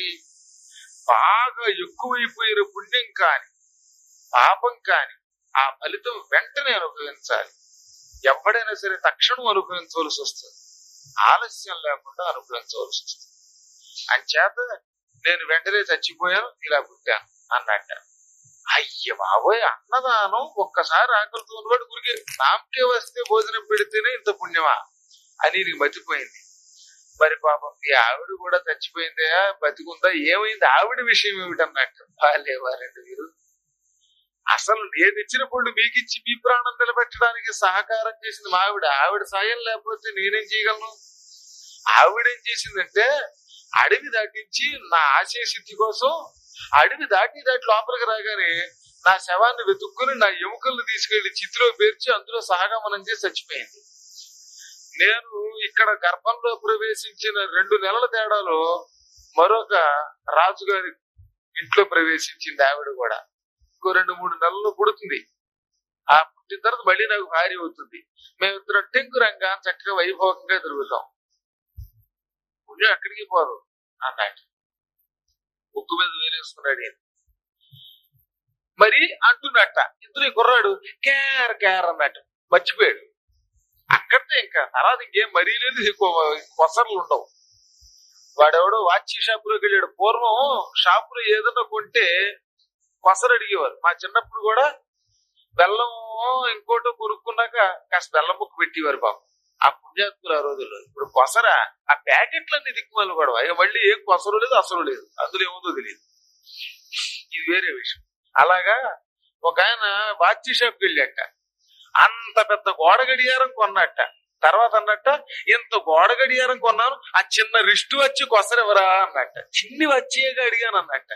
బాగా ఎక్కువైపోయిన పుణ్యం కాని పాపం కాని ఆ ఫలితం వెంటనే అనుభవించాలి ఎవడైనా సరే తక్షణం అనుభవించవలసి వస్తుంది ఆలస్యం లేకుండా అనుభవించవలసి వస్తుంది అంచేత నేను వెంటనే చచ్చిపోయాను ఇలా పుట్టాను అన్నట్ట అయ్య బాబోయ్ అన్నదానం ఒక్కసారి ఆకలితో ఉన్నవాడు గురికి నామకే వస్తే భోజనం పెడితేనే ఇంత పుణ్యమా అని నీకు మతిపోయింది మరి పాపం మీ ఆవిడ కూడా చచ్చిపోయిందా బతికుందా ఏమైంది ఆవిడ విషయం ఏమిటన్నట్టు బాగాలేవారండి మీరు అసలు నేను ఇచ్చిన పళ్ళు మీకు ఇచ్చి మీ ప్రాణం నిలబెట్టడానికి సహకారం చేసింది మా ఆవిడ ఆవిడ సాయం లేకపోతే నేనేం చేయగలను ఆవిడేం చేసిందంటే అడవి దాటించి నా ఆశయ సిద్ధి కోసం అడవి దాటి దాటి లోపలికి రాగానే నా శవాన్ని వెతుక్కుని నా ఎముకలను తీసుకెళ్లి చితిలో పేర్చి అందులో సహగమనం చేసి చచ్చిపోయింది నేను ఇక్కడ గర్భంలో ప్రవేశించిన రెండు నెలల తేడాలో మరొక రాజుగారి ఇంట్లో ప్రవేశించింది ఆవిడ కూడా ఇంకో రెండు మూడు నెలలు పుడుతుంది ఆ పుట్టిన తర్వాత మళ్ళీ నాకు భార్య అవుతుంది మేమిద్దరం టెంకురంగా చక్కగా వైభవంగా తిరుగుతాం పుణ్యం అక్కడికి పోదు అన్నాడు ముక్కు మీద వేలేసుకున్నాడు ఈయన. మరి అంటున్నట్ట ఇద్దరు ఈ కుర్రాడు కేర్ కేర్ అన్నట్టు మర్చిపోయాడు అక్కడితే ఇంకా తర్వాత ఇంకేం మరీ లేదు ఇంకో కొసర్లు ఉండవు వాడెవడో వాచి షాపులోకి వెళ్ళాడు పూర్వం షాపులో ఏదైనా కొంటే కొసరు అడిగేవారు మా చిన్నప్పుడు కూడా బెల్లం ఇంకోటో కొనుక్కున్నాక కాస్త బెల్లం ముక్కు పెట్టేవారు పాపం ఆ పుణ్యాత్ములు ఆ రోజుల్లో ఇప్పుడు కొసర ఆ ప్యాకెట్లన్నీ దిక్కుమాలు కూడా ఇక మళ్ళీ ఏం కొసరు లేదు అసలు లేదు అందులో ఏముందో తెలియదు ఇది వేరే విషయం అలాగా ఒక ఆయన వాచి షాప్కి వెళ్ళాట అంత పెద్ద గోడ గడియారం కొన్నట్ట తర్వాత అన్నట్ట ఇంత గోడ గడియారం కొన్నాను ఆ చిన్న రిస్ట్ వచ్చి కొసరెవరా అన్నట్ట చిన్ని వచ్చేగా అడిగాను అన్నట్ట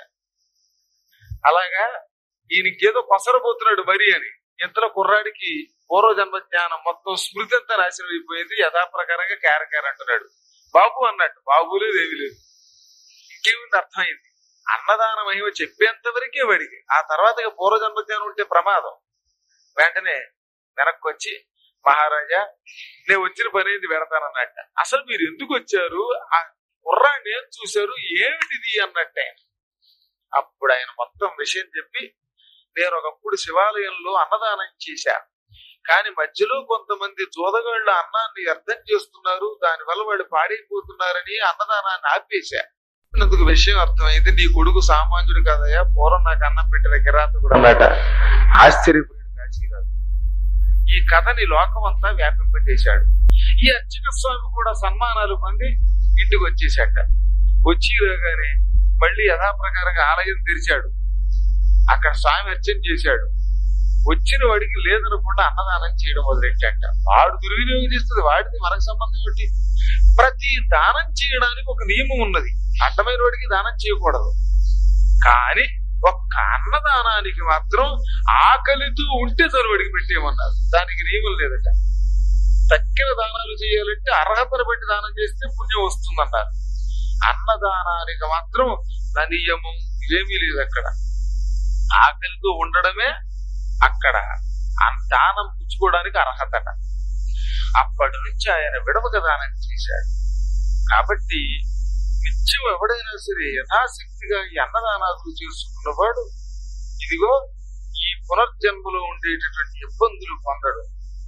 అలాగా ఈయనకేదో కొసరబోతున్నాడు మరి అని ఇంతలో కుర్రాడికి పూర్వజన్మ జ్ఞానం మొత్తం స్మృతి అంతా నాశనం అయిపోయింది యథాప్రకారంగా క్యారకార అంటున్నాడు బాబు అన్నట్టు బాబు లేదు ఏమీ లేదు ఇంకేముంది అర్థమైంది అన్నదాన మహిమ చెప్పేంత వరకే వాడికి ఆ తర్వాత ఇక పూర్వజన్మ జ్ఞానం ఉంటే ప్రమాదం వెంటనే వెనక్కి వచ్చి మహారాజా నేను వచ్చిన పని ఏంది పెడతానన్నట్ట అసలు మీరు ఎందుకు వచ్చారు ఆ కుర్రాన్ని ఏం చూశారు ఏమిటిది అన్నట్టే అప్పుడు ఆయన మొత్తం విషయం చెప్పి నేను ఒకప్పుడు శివాలయంలో అన్నదానం చేశాను కానీ మధ్యలో కొంతమంది జోదగాళ్ళు అన్నాన్ని అర్థం చేస్తున్నారు దానివల్ల వాళ్ళు పాడైపోతున్నారని అన్నదానాన్ని ఆపేశా అందుకు విషయం అర్థమైంది నీ కొడుకు సామాన్యుడు కదయ్యా పూర్వం నాకు అన్నం పెట్టిన కిరాతకుడు అన్నట ఆశ్చర్యపోయాడు కాశీరాజు ఈ కథని లోకం అంతా వ్యాపింపజేశాడు ఈ అర్చక స్వామి కూడా సన్మానాలు పొంది ఇంటికి వచ్చేసాట వచ్చి రాగానే మళ్ళీ యథాప్రకారంగా ఆలయం తెరిచాడు అక్కడ స్వామి అర్చన చేశాడు వచ్చిన వాడికి లేదనకుండా అన్నదానం చేయడం మొదలెట్టాట వాడు దుర్వినియోగం చేస్తుంది వాడిది మనకు సంబంధం ఏంటి ప్రతి దానం చేయడానికి ఒక నియమం ఉన్నది అడ్డమైన వాడికి దానం చేయకూడదు కానీ ఒక్క అన్నదానానికి మాత్రం ఆకలితో ఉంటే చొరవడికి పెట్టేయమన్నారు దానికి నియమం లేదట తక్కిన దానాలు చేయాలంటే అర్హతను బట్టి దానం చేస్తే పుణ్యం వస్తుందన్నారు అన్నదానానికి మాత్రం నా నియమం ఏమీ లేదు అక్కడ ఆకలితో ఉండడమే అక్కడ ఆ దానం పుచ్చుకోవడానికి అర్హతట అప్పటి నుంచి ఆయన విడవక దానం చేశాడు కాబట్టి నిత్యం ఎవడైనా సరే యథాశక్తిగా ఈ అన్నదానాదులు చేసుకున్నవాడు ఇదిగో ఈ పునర్జన్మలో ఉండేటటువంటి ఇబ్బందులు పొందడు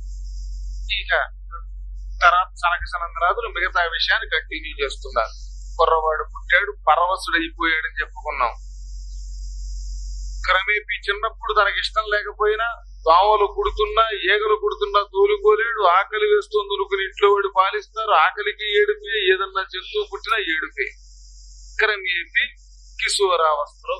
ఇక తర్వాత సనక సనందనాథులు మిగతా విషయాన్ని కంటిన్యూ చేస్తున్నారు కుర్రవాడు పుట్టాడు పరవశుడైపోయాడని చెప్పుకున్నాం క్రమేపీ చిన్నప్పుడు తనకి ఇష్టం లేకపోయినా దోమలు కుడుతున్నా ఈగలు కుడుతున్నా తోలుకోలేడు ఆకలి వేస్తుంది అనుకుని ఇంట్లో వాడు పాలిస్తారు ఆకలికి ఏడిపి ఏదన్నా జంతువు పుట్టినా ఏడిపి క్రమేపీ కిశోరావస్థలో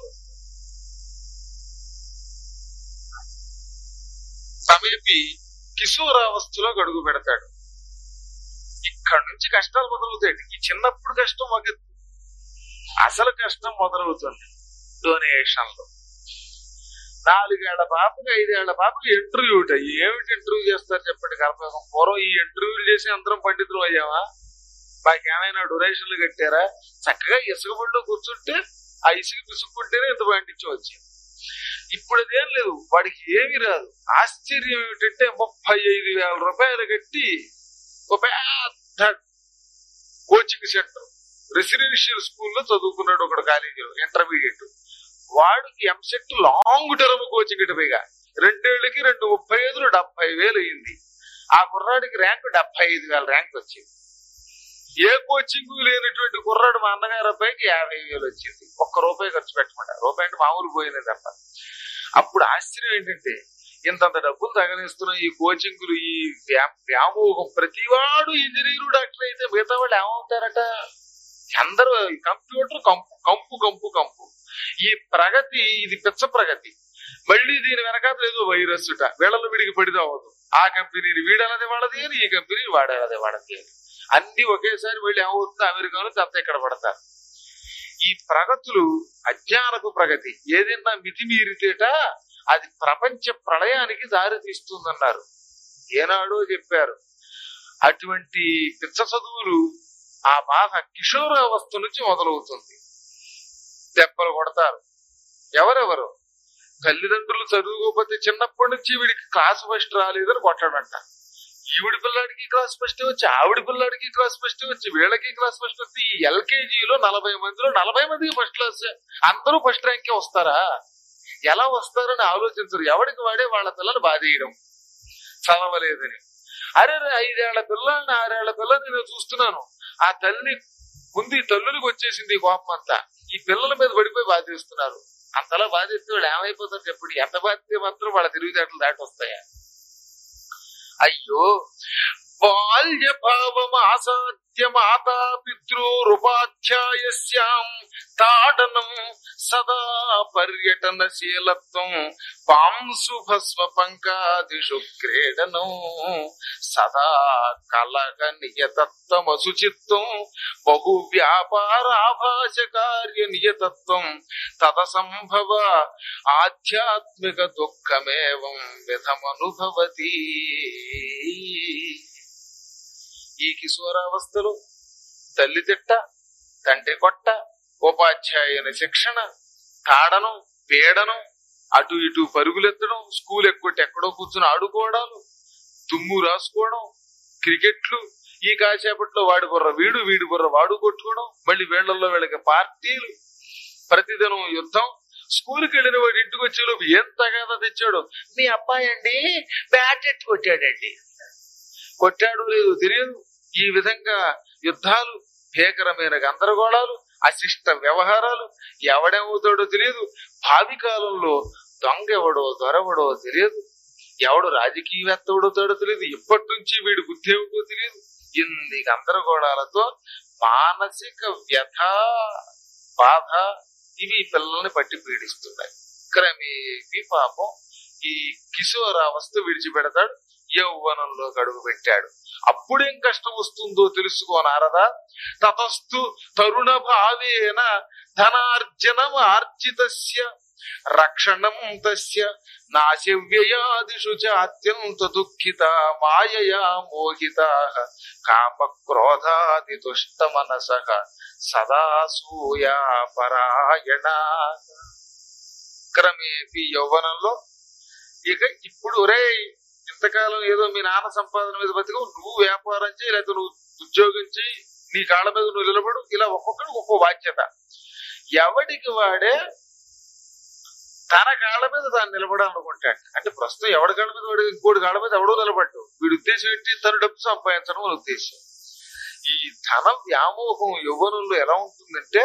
సమేపి కిశోరావస్థలో గడుగు పెడతాడు ఇక్కడ నుంచి కష్టాలు మొదలవుతాయి ఈ చిన్నప్పుడు కష్టం ఒక ఎత్తు. అసలు కష్టం మొదలవుతుంది డొనేషన్లు నాలుగేళ్ల పాపకి ఐదేళ్ల పాపకి ఇంటర్వ్యూ ఏమిటి ఇంటర్వ్యూ చేస్తారు చెప్పండి కల్పకం పూర్వం ఈ ఇంటర్వ్యూలు చేసి అందరం పండితులు అయ్యావా మాకేమైనా డొనేషన్లు కట్టారా చక్కగా ఇసుక బడిలో కూర్చుంటే ఆ ఇసుక పిసుక్కుంటేనే ఇంత పండించి వచ్చింది ఇప్పుడు అదేం లేదు వాడికి ఏమీ రాదు ఆశ్చర్యం ఏమిటంటే ముప్పై ఐదు వేల రూపాయలు కట్టి ఒక పెద్ద కోచింగ్ సెంటర్ రెసిడెన్షియల్ స్కూల్లో చదువుకున్నాడు ఒకడు కాలేజీలో ఇంటర్మీడియట్ వాడికి ఎంసెట్ లాంగ్ టర్మ్ కోచింగ్ ఇటు పైగా రెండేళ్లకి రెండు ముప్పై ఐదులు డెబ్బై వేలు అయింది ఆ కుర్రాడికి ర్యాంక్ డెబ్బై ఐదు వేల ర్యాంక్ వచ్చింది ఏ కోచింగ్ లేనటువంటి కుర్రాడు మా అన్నగారి అబ్బాయికి యాభై వేలు వచ్చింది ఒక్క రూపాయి ఖర్చు పెట్టమంట రూపాయి అంటే మామూలు పోయినది తప్ప అప్పుడు ఆశ్చర్యం ఏంటంటే ఇంతంత డబ్బులు తగలేస్తున్న ఈ కోచింగ్లు ఈ వ్యా- వ్యామోహం ప్రతివాడు ఇంజనీరు డాక్టర్ అయితే మిగతా వాళ్ళు ఏమవుతారట అందరూ ఈ కంప్యూటర్ కంపు కంపు కంపు కంపు ఈ ప్రగతి ఇది పిచ్చ ప్రగతి మళ్ళీ దీని వెనకాల ఏదో వైరస్ ఉట వీళ్ళలో విడికి పడితే అవ్వదు ఆ కంపెనీని వీడలదే వాడది అని ఈ కంపెనీ వాడేదే వాడది అని అన్ని ఒకేసారి వెళ్ళి ఏమవుతుంది అమెరికాలో అంతా ఇక్కడ పడతారు ఈ ప్రగతులు అజ్ఞానపు ప్రగతి ఏదైనా మితిమీరితేట అది ప్రపంచ ప్రళయానికి దారి తీస్తుందన్నారు ఏనాడో చెప్పారు అటువంటి పిచ్చ చదువులు ఆ బాధ కిషోరావస్థ నుంచి మొదలవుతుంది దెబ్బలు కొడతారు ఎవరెవరు తల్లిదండ్రులు చదువుకోకపోతే చిన్నప్పటి నుంచి వీడికి క్లాస్ ఫస్ట్ రాలేదని కొట్టాడంట ఈవిడి పిల్లాడికి క్లాస్ ఫస్ట్ వచ్చి ఆవిడ పిల్లాడికి క్లాస్ ఫస్ట్ వచ్చి వీళ్ళకి క్లాస్ ఫస్ట్ వచ్చి ఈ ఎల్కేజీలో నలభై మందిలో నలభై మందికి ఫస్ట్ క్లాస్ అందరూ ఫస్ట్ ర్యాంకే వస్తారా ఎలా వస్తారని ఆలోచించరు ఎవడికి వాడే వాళ్ళ పిల్లలు బాధేయడం చదవలేదని అరే రే, ఐదేళ్ల పిల్లల్ని ఆరేళ్ల పిల్లల్ని నేను చూస్తున్నాను ఆ తల్లి ముందు ఈ తల్లులకు వచ్చేసింది ఈ కోపం అంతా ఈ పిల్లల మీద పడిపోయి బాధేస్తున్నారు అంతలా బాధిస్తే వాళ్ళు ఏమైపోతారు చెప్పండి ఎంత బాధితే మాత్రం వాళ్ళ తెలివితేటలు దాటి వస్తాయా అయ్యో బాల్య భావం ఆసాధ్య మాతా పితృరుపాధ్యాయస్యాం తాడనం సదా పర్యటనశీలత్వం పాంసు భస్వ పంకాదిషు క్రీడనం సదా కలగ నియతత్వమసుచిత్వం బహు వ్యాపారాభాష కార్య నియతత్వం తద సంభవ ఆధ్యాత్మిక దుఃఖమేవం విధమనుభవతి ఈ కిశోరావస్థలో తల్లి తిట్ట తండ్రి కొట్ట ఉపాధ్యాయుని శిక్షణ తాడనం పీడనం అటు ఇటు పరుగులెత్తడం స్కూల్ ఎక్కొట్టి ఎక్కడో కూర్చుని ఆడుకోవడాలు తుమ్ము రాసుకోవడం క్రికెట్లు ఈ కాసేపట్లో వాడి బుర్ర వీడు వీడి బుర్ర వాడు కొట్టుకోవడం మళ్ళీ వీళ్ళల్లో వీళ్ళకి పార్టీలు ప్రతిదినం యుద్ధం స్కూల్కి వెళ్ళిన వాడు ఇంటికి వచ్చేలోపు ఏం తగాదా తెచ్చాడు మీ అబ్బాయి అండి బ్యాట్ ఎట్టు కొట్టాడండి కొట్టాడు లేదు తెలియదు ఈ విధంగా యుద్ధాలు భీకరమైన గందరగోళాలు అశిష్ట వ్యవహారాలు ఎవడేమవుతాడో తెలియదు భావి కాలంలో దొంగ ఎవడో దొరవడో తెలియదు ఎవడు రాజకీయవేత్త అవుతాడో తెలియదు ఇప్పటి నుంచి వీడి బుద్ధి ఏమిటో తెలియదు ఇన్ని గందరగోళాలతో మానసిక వ్యథ బాధ ఇవి ఈ పిల్లల్ని పట్టి పీడిస్తున్నాయి క్రమేపీ పాపం ఈ కిశోరావస్థ విడిచిపెడతాడు యౌవనంలో గడుగు పెట్టాడు అప్పుడేం కష్టం వస్తుందో తెలుసుకోనారదా తతస్థు తరుణ భావేన ధనార్జనం ఆర్జితస్య రక్షణం తస్య నాశవ్యయాదిషు చ అత్యంత దుఃఖిత మాయయా మోహిత కామ క్రోధాది తుష్ట మనస సదా సూయా పరాయణ క్రమేపీ యౌవనంలో ఇక ఇప్పుడు ఒరే ఇంతకాలం ఏదో మీ నాన్న సంపాదన మీద బతికవు నువ్వు వ్యాపారం చేయి లేకపోతే నువ్వు ఉద్యోగం చేయి నీ కాళ్ళ మీద నువ్వు నిలబడు ఇలా ఒక్కొక్కడికి ఒక్కో బాధ్యత ఎవడికి వాడే తన కాళ్ళ మీద తాను నిలబడాలనుకుంటాడు అంటే ప్రస్తుతం ఎవడి కాళ్ళ మీద వాడు ఇంకోటి కాళ్ళ మీద ఎవడో నిలబడ్డు వీడి ఉద్దేశం ఏంటి తన డబ్బు సంపాదించడం అని ఉద్దేశం ఈ ధన వ్యామోహం యవ్వనంలో ఎలా ఉంటుందంటే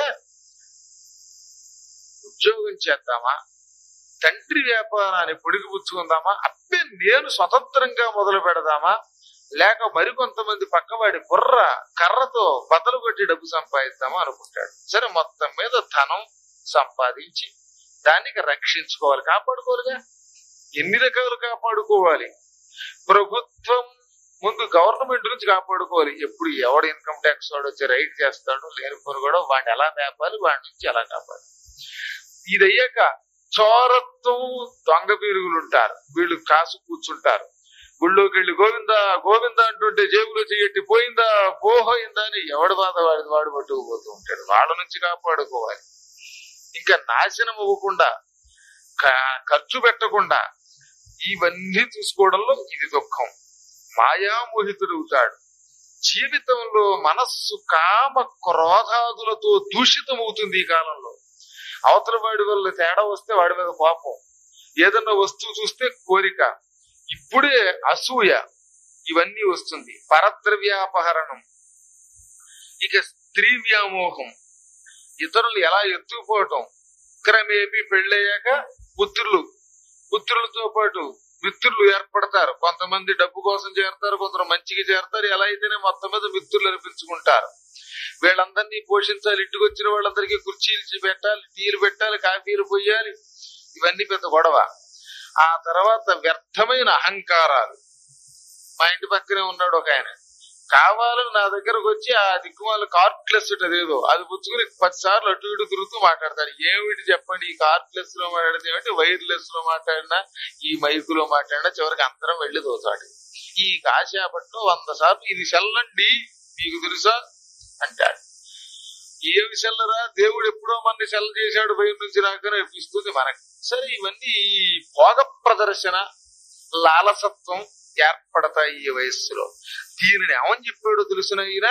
ఉద్యోగం చేద్దామా తండ్రి వ్యాపారాన్ని పొడిగి పుచ్చుకుందామా అబ్బే నేను స్వతంత్రంగా మొదలు పెడదామా లేక మరికొంతమంది పక్కవాడి బుర్ర కర్రతో బద్దలు కొట్టి డబ్బు సంపాదిద్దామా అనుకుంటాడు సరే మొత్తం మీద ధనం సంపాదించి దానికి రక్షించుకోవాలి కాపాడుకోవాలిగా ఎన్ని రకాలు కాపాడుకోవాలి ప్రభుత్వం ముందు గవర్నమెంట్ నుంచి కాపాడుకోవాలి ఎప్పుడు ఎవడు ఇన్కమ్ ట్యాక్స్ వాడు వచ్చి రైట్ చేస్తాడు లేనిపోని కూడా వాడిని ఎలా మేపాలి వాడి నుంచి ఎలా కాపాలి ఇది అయ్యాక చోరత్వం దొంగ పీరుగులు ఉంటారు వీళ్ళు కాసు కూర్చుంటారు గుళ్ళోకి వెళ్ళి గోవిందా గోవిందా అంటుంటే జేబులో చెయ్యట్టి పోయిందా పోహోయిందా అని ఎవడు బాధ వాడి వాడు పట్టుకుపోతూ ఉంటాడు వాళ్ళ నుంచి కాపాడుకోవాలి ఇంకా నాశనం అవ్వకుండా క- ఖర్చు పెట్టకుండా ఇవన్నీ చూసుకోవడంలో ఇది దుఃఖం మాయామోహితుడవుతాడు జీవితంలో మనస్సు కామ క్రోధాదులతో దూషితమవుతుంది ఈ కాలంలో అవతల వాడి వల్ల తేడా వస్తే వాడి మీద కోపం ఏదన్నా వస్తువు చూస్తే కోరిక ఇప్పుడే అసూయ ఇవన్నీ వస్తుంది పరద్రవ్యాపహరణం ఇక స్త్రీ వ్యామోహం ఇతరులు ఎలా ఎత్తుకుపోవటం క్రమేపీ పెళ్ళయ్యాక పుత్రులు పుత్రులతో పాటు మిత్రులు ఏర్పడతారు కొంతమంది డబ్బు కోసం చేరతారు కొందరు మంచికి చేరతారు ఎలా అయితేనే మొత్తం మీద మిత్రులు అనిపించుకుంటారు వీళ్ళందరినీ పోషించాలి ఇంటికి వచ్చిన వాళ్ళందరికీ కుర్చీలు పెట్టాలి టీలు పెట్టాలి కాఫీలు పోయాలి ఇవన్నీ పెద్ద గొడవ ఆ తర్వాత వ్యర్థమైన అహంకారాలు మా ఇంటి పక్కనే ఉన్నాడు ఒక ఆయన కావాలని నా దగ్గరకు వచ్చి ఆ దిక్కుమాల కార్ట్లెస్ అదేదో అది పుచ్చుకుని పది సార్లు అటు ఇటు తిరుగుతూ మాట్లాడతారు ఏమిటి చెప్పండి ఈ కార్ట్లెస్ లో మాట్లాడితే ఏమిటి వైర్లెస్ లో మాట్లాడినా ఈ మైకులో మాట్లాడినా చివరికి అందరం వెళ్ళి దోచాడు ఈ కాశాపట్లో వంద సార్లు ఇది సెల్లండి మీకు తెలుసా అంటాడు ఏమి సెల్లరా దేవుడు ఎప్పుడో మన సెల్ల చేశాడు భయం నుంచి రాకనే అనిపిస్తుంది మనకి సరే ఇవన్నీ ఈ భోగ ప్రదర్శన లాలసత్వం ఏర్పడతాయి ఈ వయస్సులో దీనిని ఏమని చెప్పాడో తెలుసునైనా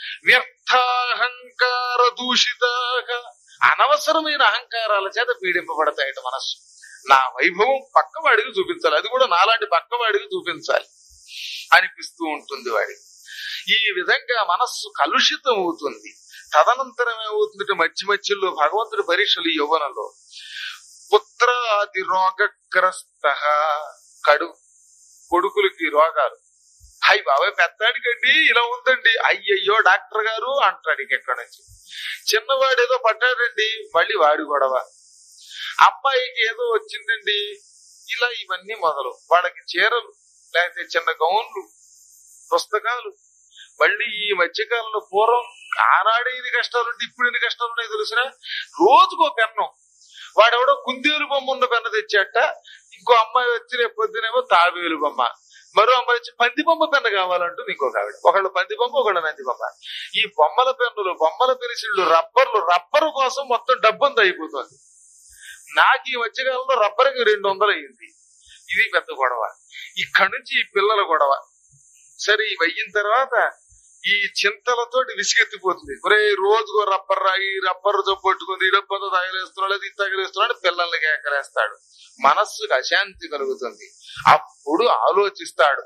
వ్యర్థాహంకార దూషితాక అనవసరమైన అహంకారాల చేత పీడింపబడతాయట మనస్సు నా వైభవం పక్కవాడికి చూపించాలి అది కూడా నాలాంటి పక్కవాడికి చూపించాలి అనిపిస్తూ ఉంటుంది వాడికి ఈ విధంగా మనస్సు కలుషితం అవుతుంది తదనంతరం ఏమవుతుందంటే మధ్య మధ్యలో భగవంతుడి పరీక్షలు ఈ యవ్వనంలో పుత్రాది రోగగ్రస్త కడు కొడుకులకి రోగాలు హై బాబాయ్ పెద్దాడికండి ఇలా ఉందండి అయ్యయ్యో డాక్టర్ గారు అంటాడు ఎక్కడి నుంచి చిన్నవాడు ఏదో పట్టాడండి మళ్ళీ వాడి గొడవ అమ్మాయికి ఏదో వచ్చిందండి ఇలా ఇవన్నీ మొదలు వాళ్ళకి చీరలు లేకపోతే చిన్న గౌన్లు పుస్తకాలు మళ్ళీ ఈ మధ్యకాలంలో పూర్వం ఆనాడే ఇది కష్టాలు ఉంటే ఇప్పుడు ఎన్ని కష్టాలు ఉన్నాయి తెలిసిన రోజుకో పెన్ను వాడెవడో కుందేలు బొమ్మ ఉన్న పెన్ను తెచ్చాట ఇంకో అమ్మాయి వచ్చి రేపు పొద్దునేమో తాబేలు బొమ్మ మరో అమ్మాయి వచ్చి పంది బొమ్మ పెన్ను కావాలంటుంది ఇంకొక ఆవిడ ఒకళ్ళు పంది బొమ్మ ఒకళ్ళు నంది బొమ్మ ఈ బొమ్మల పెన్నులు బొమ్మల పెన్సిళ్ళు రబ్బర్లు రబ్బరు కోసం మొత్తం డబ్బంతా అయిపోతుంది నాకు ఈ మధ్యకాలంలో రబ్బర్కి రెండు వందలు అయింది ఇది పెద్ద గొడవ ఇక్కడి నుంచి ఈ పిల్లల గొడవ సరే ఇవి అయిన తర్వాత ఈ చింతలతోటి విసిగెత్తిపోతుంది ఒరే రోజుకో రబ్బర్ రాయి రబ్బర్ పట్టుకుంది ఈ డబ్బంతో తగలేస్తున్నాడు అది తగలేస్తున్నాడు పిల్లల్ని కేకలేస్తాడు మనస్సుకు అశాంతి కలుగుతుంది అప్పుడు ఆలోచిస్తాడు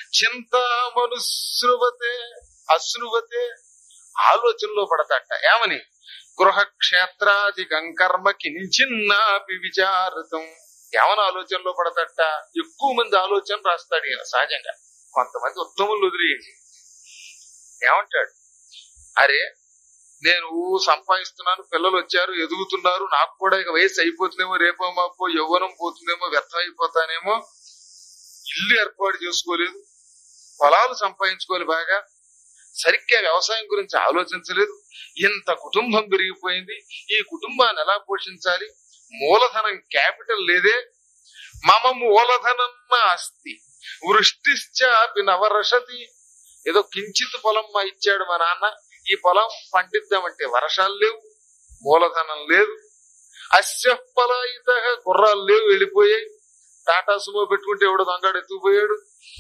చింతామనుశ్రువతే అశ్రువతే ఆలోచనలో పడతట ఏమని గృహ క్షేత్రాధికం కర్మ కించిన్నాపి విచారితం ఏమని ఆలోచనలో పడతట ఎక్కువ మంది ఆలోచన రాస్తాడు ఈయన సహజంగా కొంతమంది ఉత్తములు వదిలేసి ఏమంటాడు అరే నేను సంపాదిస్తున్నాను పిల్లలు వచ్చారు ఎదుగుతున్నారు నాకు కూడా ఇక వయసు అయిపోతుందేమో రేపో మాపో యవ్వనం పోతుందేమో వ్యర్థం అయిపోతానేమో ఇల్లు ఏర్పాటు చేసుకోలేదు పొలాలు సంపాదించుకోవాలి బాగా సరిగ్గా వ్యవసాయం గురించి ఆలోచించలేదు ఇంత కుటుంబం పెరిగిపోయింది ఈ కుటుంబాన్ని ఎలా పోషించాలి మూలధనం క్యాపిటల్ లేదే మమ మూలధనం అస్తి వృష్టిశ్చాపి నవరషతి ఏదో కించిత్ పొలం మా ఇచ్చాడు మా నాన్న ఈ పొలం పండిద్దామంటే వర్షాలు లేవు మూలధనం లేదు అస్య ఫలాయిత గుర్రాలు లేవు వెళ్ళిపోయాయి టాటా సుమో పెట్టుకుంటే ఎవడు దొంగడు ఎత్తుకుపోయాడు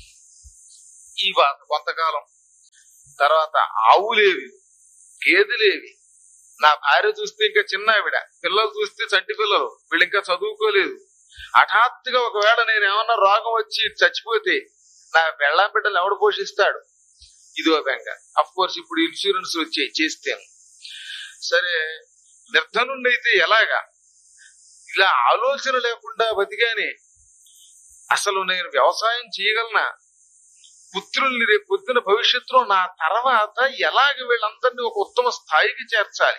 ఈ బాధ కొంతకాలం తర్వాత ఆవులేవి గేదెలేవి నా భార్య చూస్తే ఇంకా చిన్న ఆవిడ పిల్లలు చూస్తే చంటి పిల్లలు వీళ్ళు ఇంకా చదువుకోలేదు హఠాత్తుగా ఒకవేళ నేను ఏమన్నా రోగం వచ్చి చచ్చిపోతే నా పెళ్ళాం బిడ్డలు ఎవడు పోషిస్తాడు ఇదో బెంగ అఫ్ కోర్స్ ఇప్పుడు ఇన్సూరెన్స్ వచ్చాయి చేస్తాను సరే నిర్ధనుండైతే ఎలాగా ఇలా ఆలోచన లేకుండా బతిగానే అసలు నేను వ్యవసాయం చేయగలనా పుత్రుల్ని రేపు పొద్దున భవిష్యత్తులో నా తర్వాత ఎలాగ వీళ్ళందరినీ ఒక ఉత్తమ స్థాయికి చేర్చాలి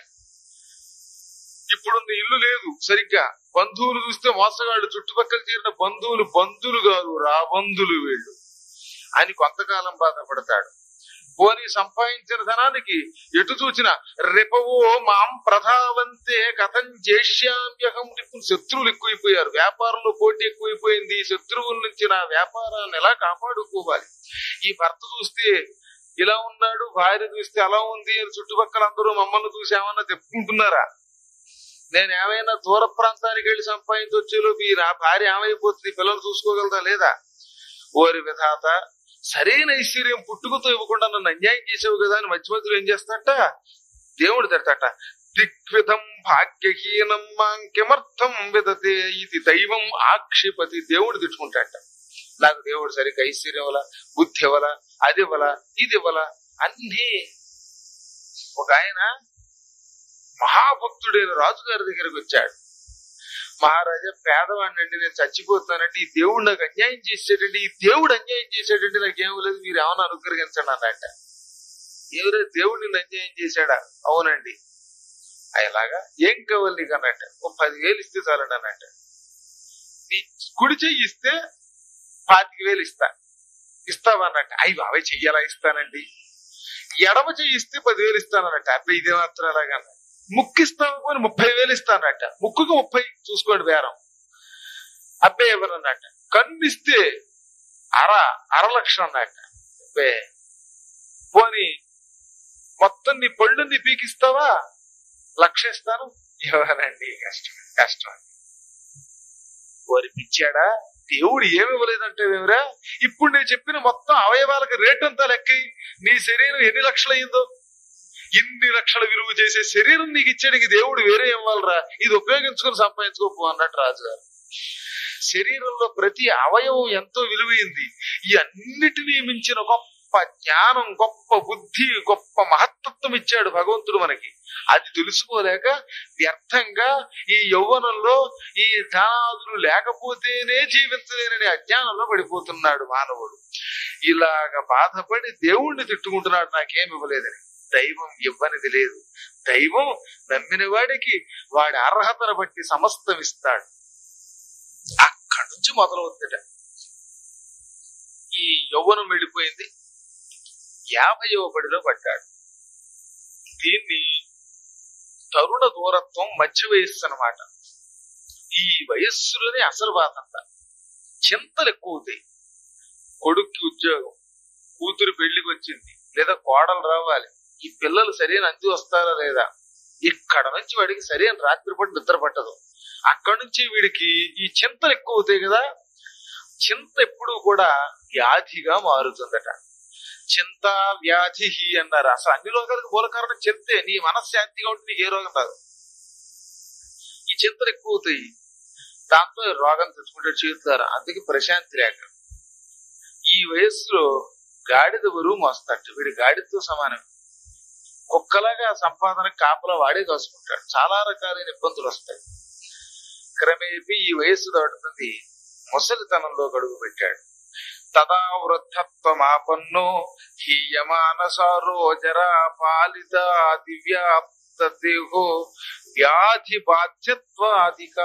ఇప్పుడున్న ఇల్లు లేదు సరిగ్గా బంధువులు చూస్తే మోసగాళ్ళు చుట్టుపక్కల చేరిన బంధువులు బంధువులు కాదు రాబంధులు వీళ్ళు అని కొంతకాలం బాధపడతాడు పోనీ సంపాదించిన ధనానికి ఎటు చూచిన రిపవో మాం ప్రధావంతే కథం చేష్యామ్యహం ఇప్పుడు శత్రువులు ఎక్కువైపోయారు వ్యాపారంలో పోటీ ఎక్కువైపోయింది శత్రువుల నుంచి నా వ్యాపారాన్ని ఎలా కాపాడుకోవాలి ఈ భర్త చూస్తే ఇలా ఉన్నాడు భార్య చూస్తే అలా ఉంది అని చుట్టుపక్కల అందరూ మమ్మల్ని చూసి ఏమన్నా చెప్పుకుంటున్నారా నేను ఏమైనా దూర ప్రాంతానికి వెళ్ళి సంపాదించొచ్చేలోపు ఈ నా భార్య ఏమైపోతుంది పిల్లలు చూసుకోగలదా లేదా ఓరి విధాత సరైన ఐశ్వర్యం పుట్టుకతో ఇవ్వకుండా నన్ను అన్యాయం చేసావు కదా అని మధ్య మధ్యలో ఏం చేస్తాట దేవుడు తిడతాట దిగ్విధం భాగ్యహీనం మాం కిమర్థం విదతే ఇది దైవం ఆక్షిపతి దేవుడు తిట్టుకుంటాట నాకు దేవుడు సరిగ్గా ఐశ్వర్యం వల బుద్ధి ఇవ్వల అది ఇవ్వల ఇది ఇవ్వల అన్ని ఒక ఆయన మహాభక్తుడైన రాజుగారి దగ్గరికి వచ్చాడు మహారాజా పేదవాడిని అండి నేను చచ్చిపోతానండి ఈ దేవుడు నాకు అన్యాయం చేసేటండి ఈ దేవుడు అన్యాయం చేసేటండి నాకేం లేదు మీరు ఏమన్నా అనుగ్రహించండి అన్నట్ట ఎవరో దేవుడు నిన్ను అన్యాయం చేశాడా అవునండి అలాగా ఏం కావాలి నీకు అన్నట్ట ఓ పదివేలు ఇస్తే చాలండి అన్నట్ట నీ కుడి చెయ్యి ఇస్తే పాతిక వేలు ఇస్తా ఇస్తావా అన్నట్ట అయ్యి బాబాయ్ చెయ్యాలా ఇస్తానండి ఎడమ చెయ్యి ఇస్తే పదివేలు ఇస్తానన్నట్ట అబ్బాయి ఇదే మాత్రం అలాగా ముక్కు ఇస్తాను పోని ముప్పై వేలు ఇస్తానట ముక్కుకు ముప్పై చూసుకోండి బేరం అబ్బాయి ఎవరన్నట్ట కన్ను ఇస్తే అర అర లక్ష అన్నట్ట అబ్బే పోని మొత్తం నీ పళ్ళు నీ పీకిస్తావా లక్ష ఇస్తాను ఎవరండి కష్టం కష్టం వారి పిచ్చాడా దేవుడు ఏమి ఇవ్వలేదంటే ఏమిరా ఇప్పుడు నేను చెప్పిన మొత్తం అవయవాలకు రేట్ అంతా లెక్క నీ శరీరం ఎన్ని లక్షలు అయిందో ఇన్ని లక్షల విలువ చేసే శరీరం నీకు ఇచ్చాడికి దేవుడు వేరే ఇవ్వాలరా ఇది ఉపయోగించుకొని సంపాదించుకోపో అన్నట్టు రాజుగారు శరీరంలో ప్రతి అవయవం ఎంతో విలువైంది ఈ అన్నిటినీ మించిన గొప్ప జ్ఞానం గొప్ప బుద్ధి గొప్ప మహత్తత్వం ఇచ్చాడు భగవంతుడు మనకి అది తెలుసుకోలేక వ్యర్థంగా ఈ యౌవనంలో ఈ ధనాదులు లేకపోతేనే జీవించలేనని అజ్ఞానంలో పడిపోతున్నాడు మానవుడు ఇలాగ బాధపడి దేవుణ్ణి తిట్టుకుంటున్నాడు నాకేం ఇవ్వలేదని దైవం ఇవ్వనిది లేదు దైవం నమ్మిన వాడికి వాడి అర్హతను బట్టి సమస్తం ఇస్తాడు అక్కడి నుంచి మొదలవుతుందట ఈ యవ్వనం వెళ్ళిపోయింది యాభైవ బడిలో పడ్డాడు దీన్ని తరుణ దూరత్వం మధ్య వయస్సు అనమాట ఈ వయస్సులోనే అసలు బాధ అంతా చింతలు ఎక్కువ అవుతాయి కొడుక్కి ఉద్యోగం కూతురు పెళ్లికి వచ్చింది లేదా కోడలు రావాలి ఈ పిల్లలు సరైన అంతి వస్తారా లేదా ఇక్కడ నుంచి వాడికి సరైన రాత్రి పట్టు నిద్ర పట్టదు అక్కడి నుంచి వీడికి ఈ చింతలు ఎక్కువ అవుతాయి కదా చింత ఎప్పుడు కూడా వ్యాధిగా మారుతుందట చింత వ్యాధి అన్నారు అసలు అన్ని రోగాలకు మూల కారణం చింతే నీ మనశ్శాంతిగా ఉంటే నీకు ఏ రోగం రాదు ఈ చింతలు ఎక్కువ అవుతాయి దాంతో ఈ రోగం తెచ్చుకుంటే చేస్తారు అందుకే ప్రశాంతి లేక ఈ వయస్సులో గాడిద బరువు మోస్తాడు వీడి గాడిదతో సమానం కుక్కలాగా సంపాదన కాపలా వాడే కాసుకుంటాడు చాలా రకాలైన ఇబ్బందులు వస్తాయి క్రమేపీ ఈ వయస్సు దాటుతుంది ముసలితనంలో గడుగు పెట్టాడు తదా వృద్ధత్వమాపన్నో హీయమానసారో జరా పాలిత దివ్యాప్త దేహో వ్యాధి బాధ్యత్వాదిక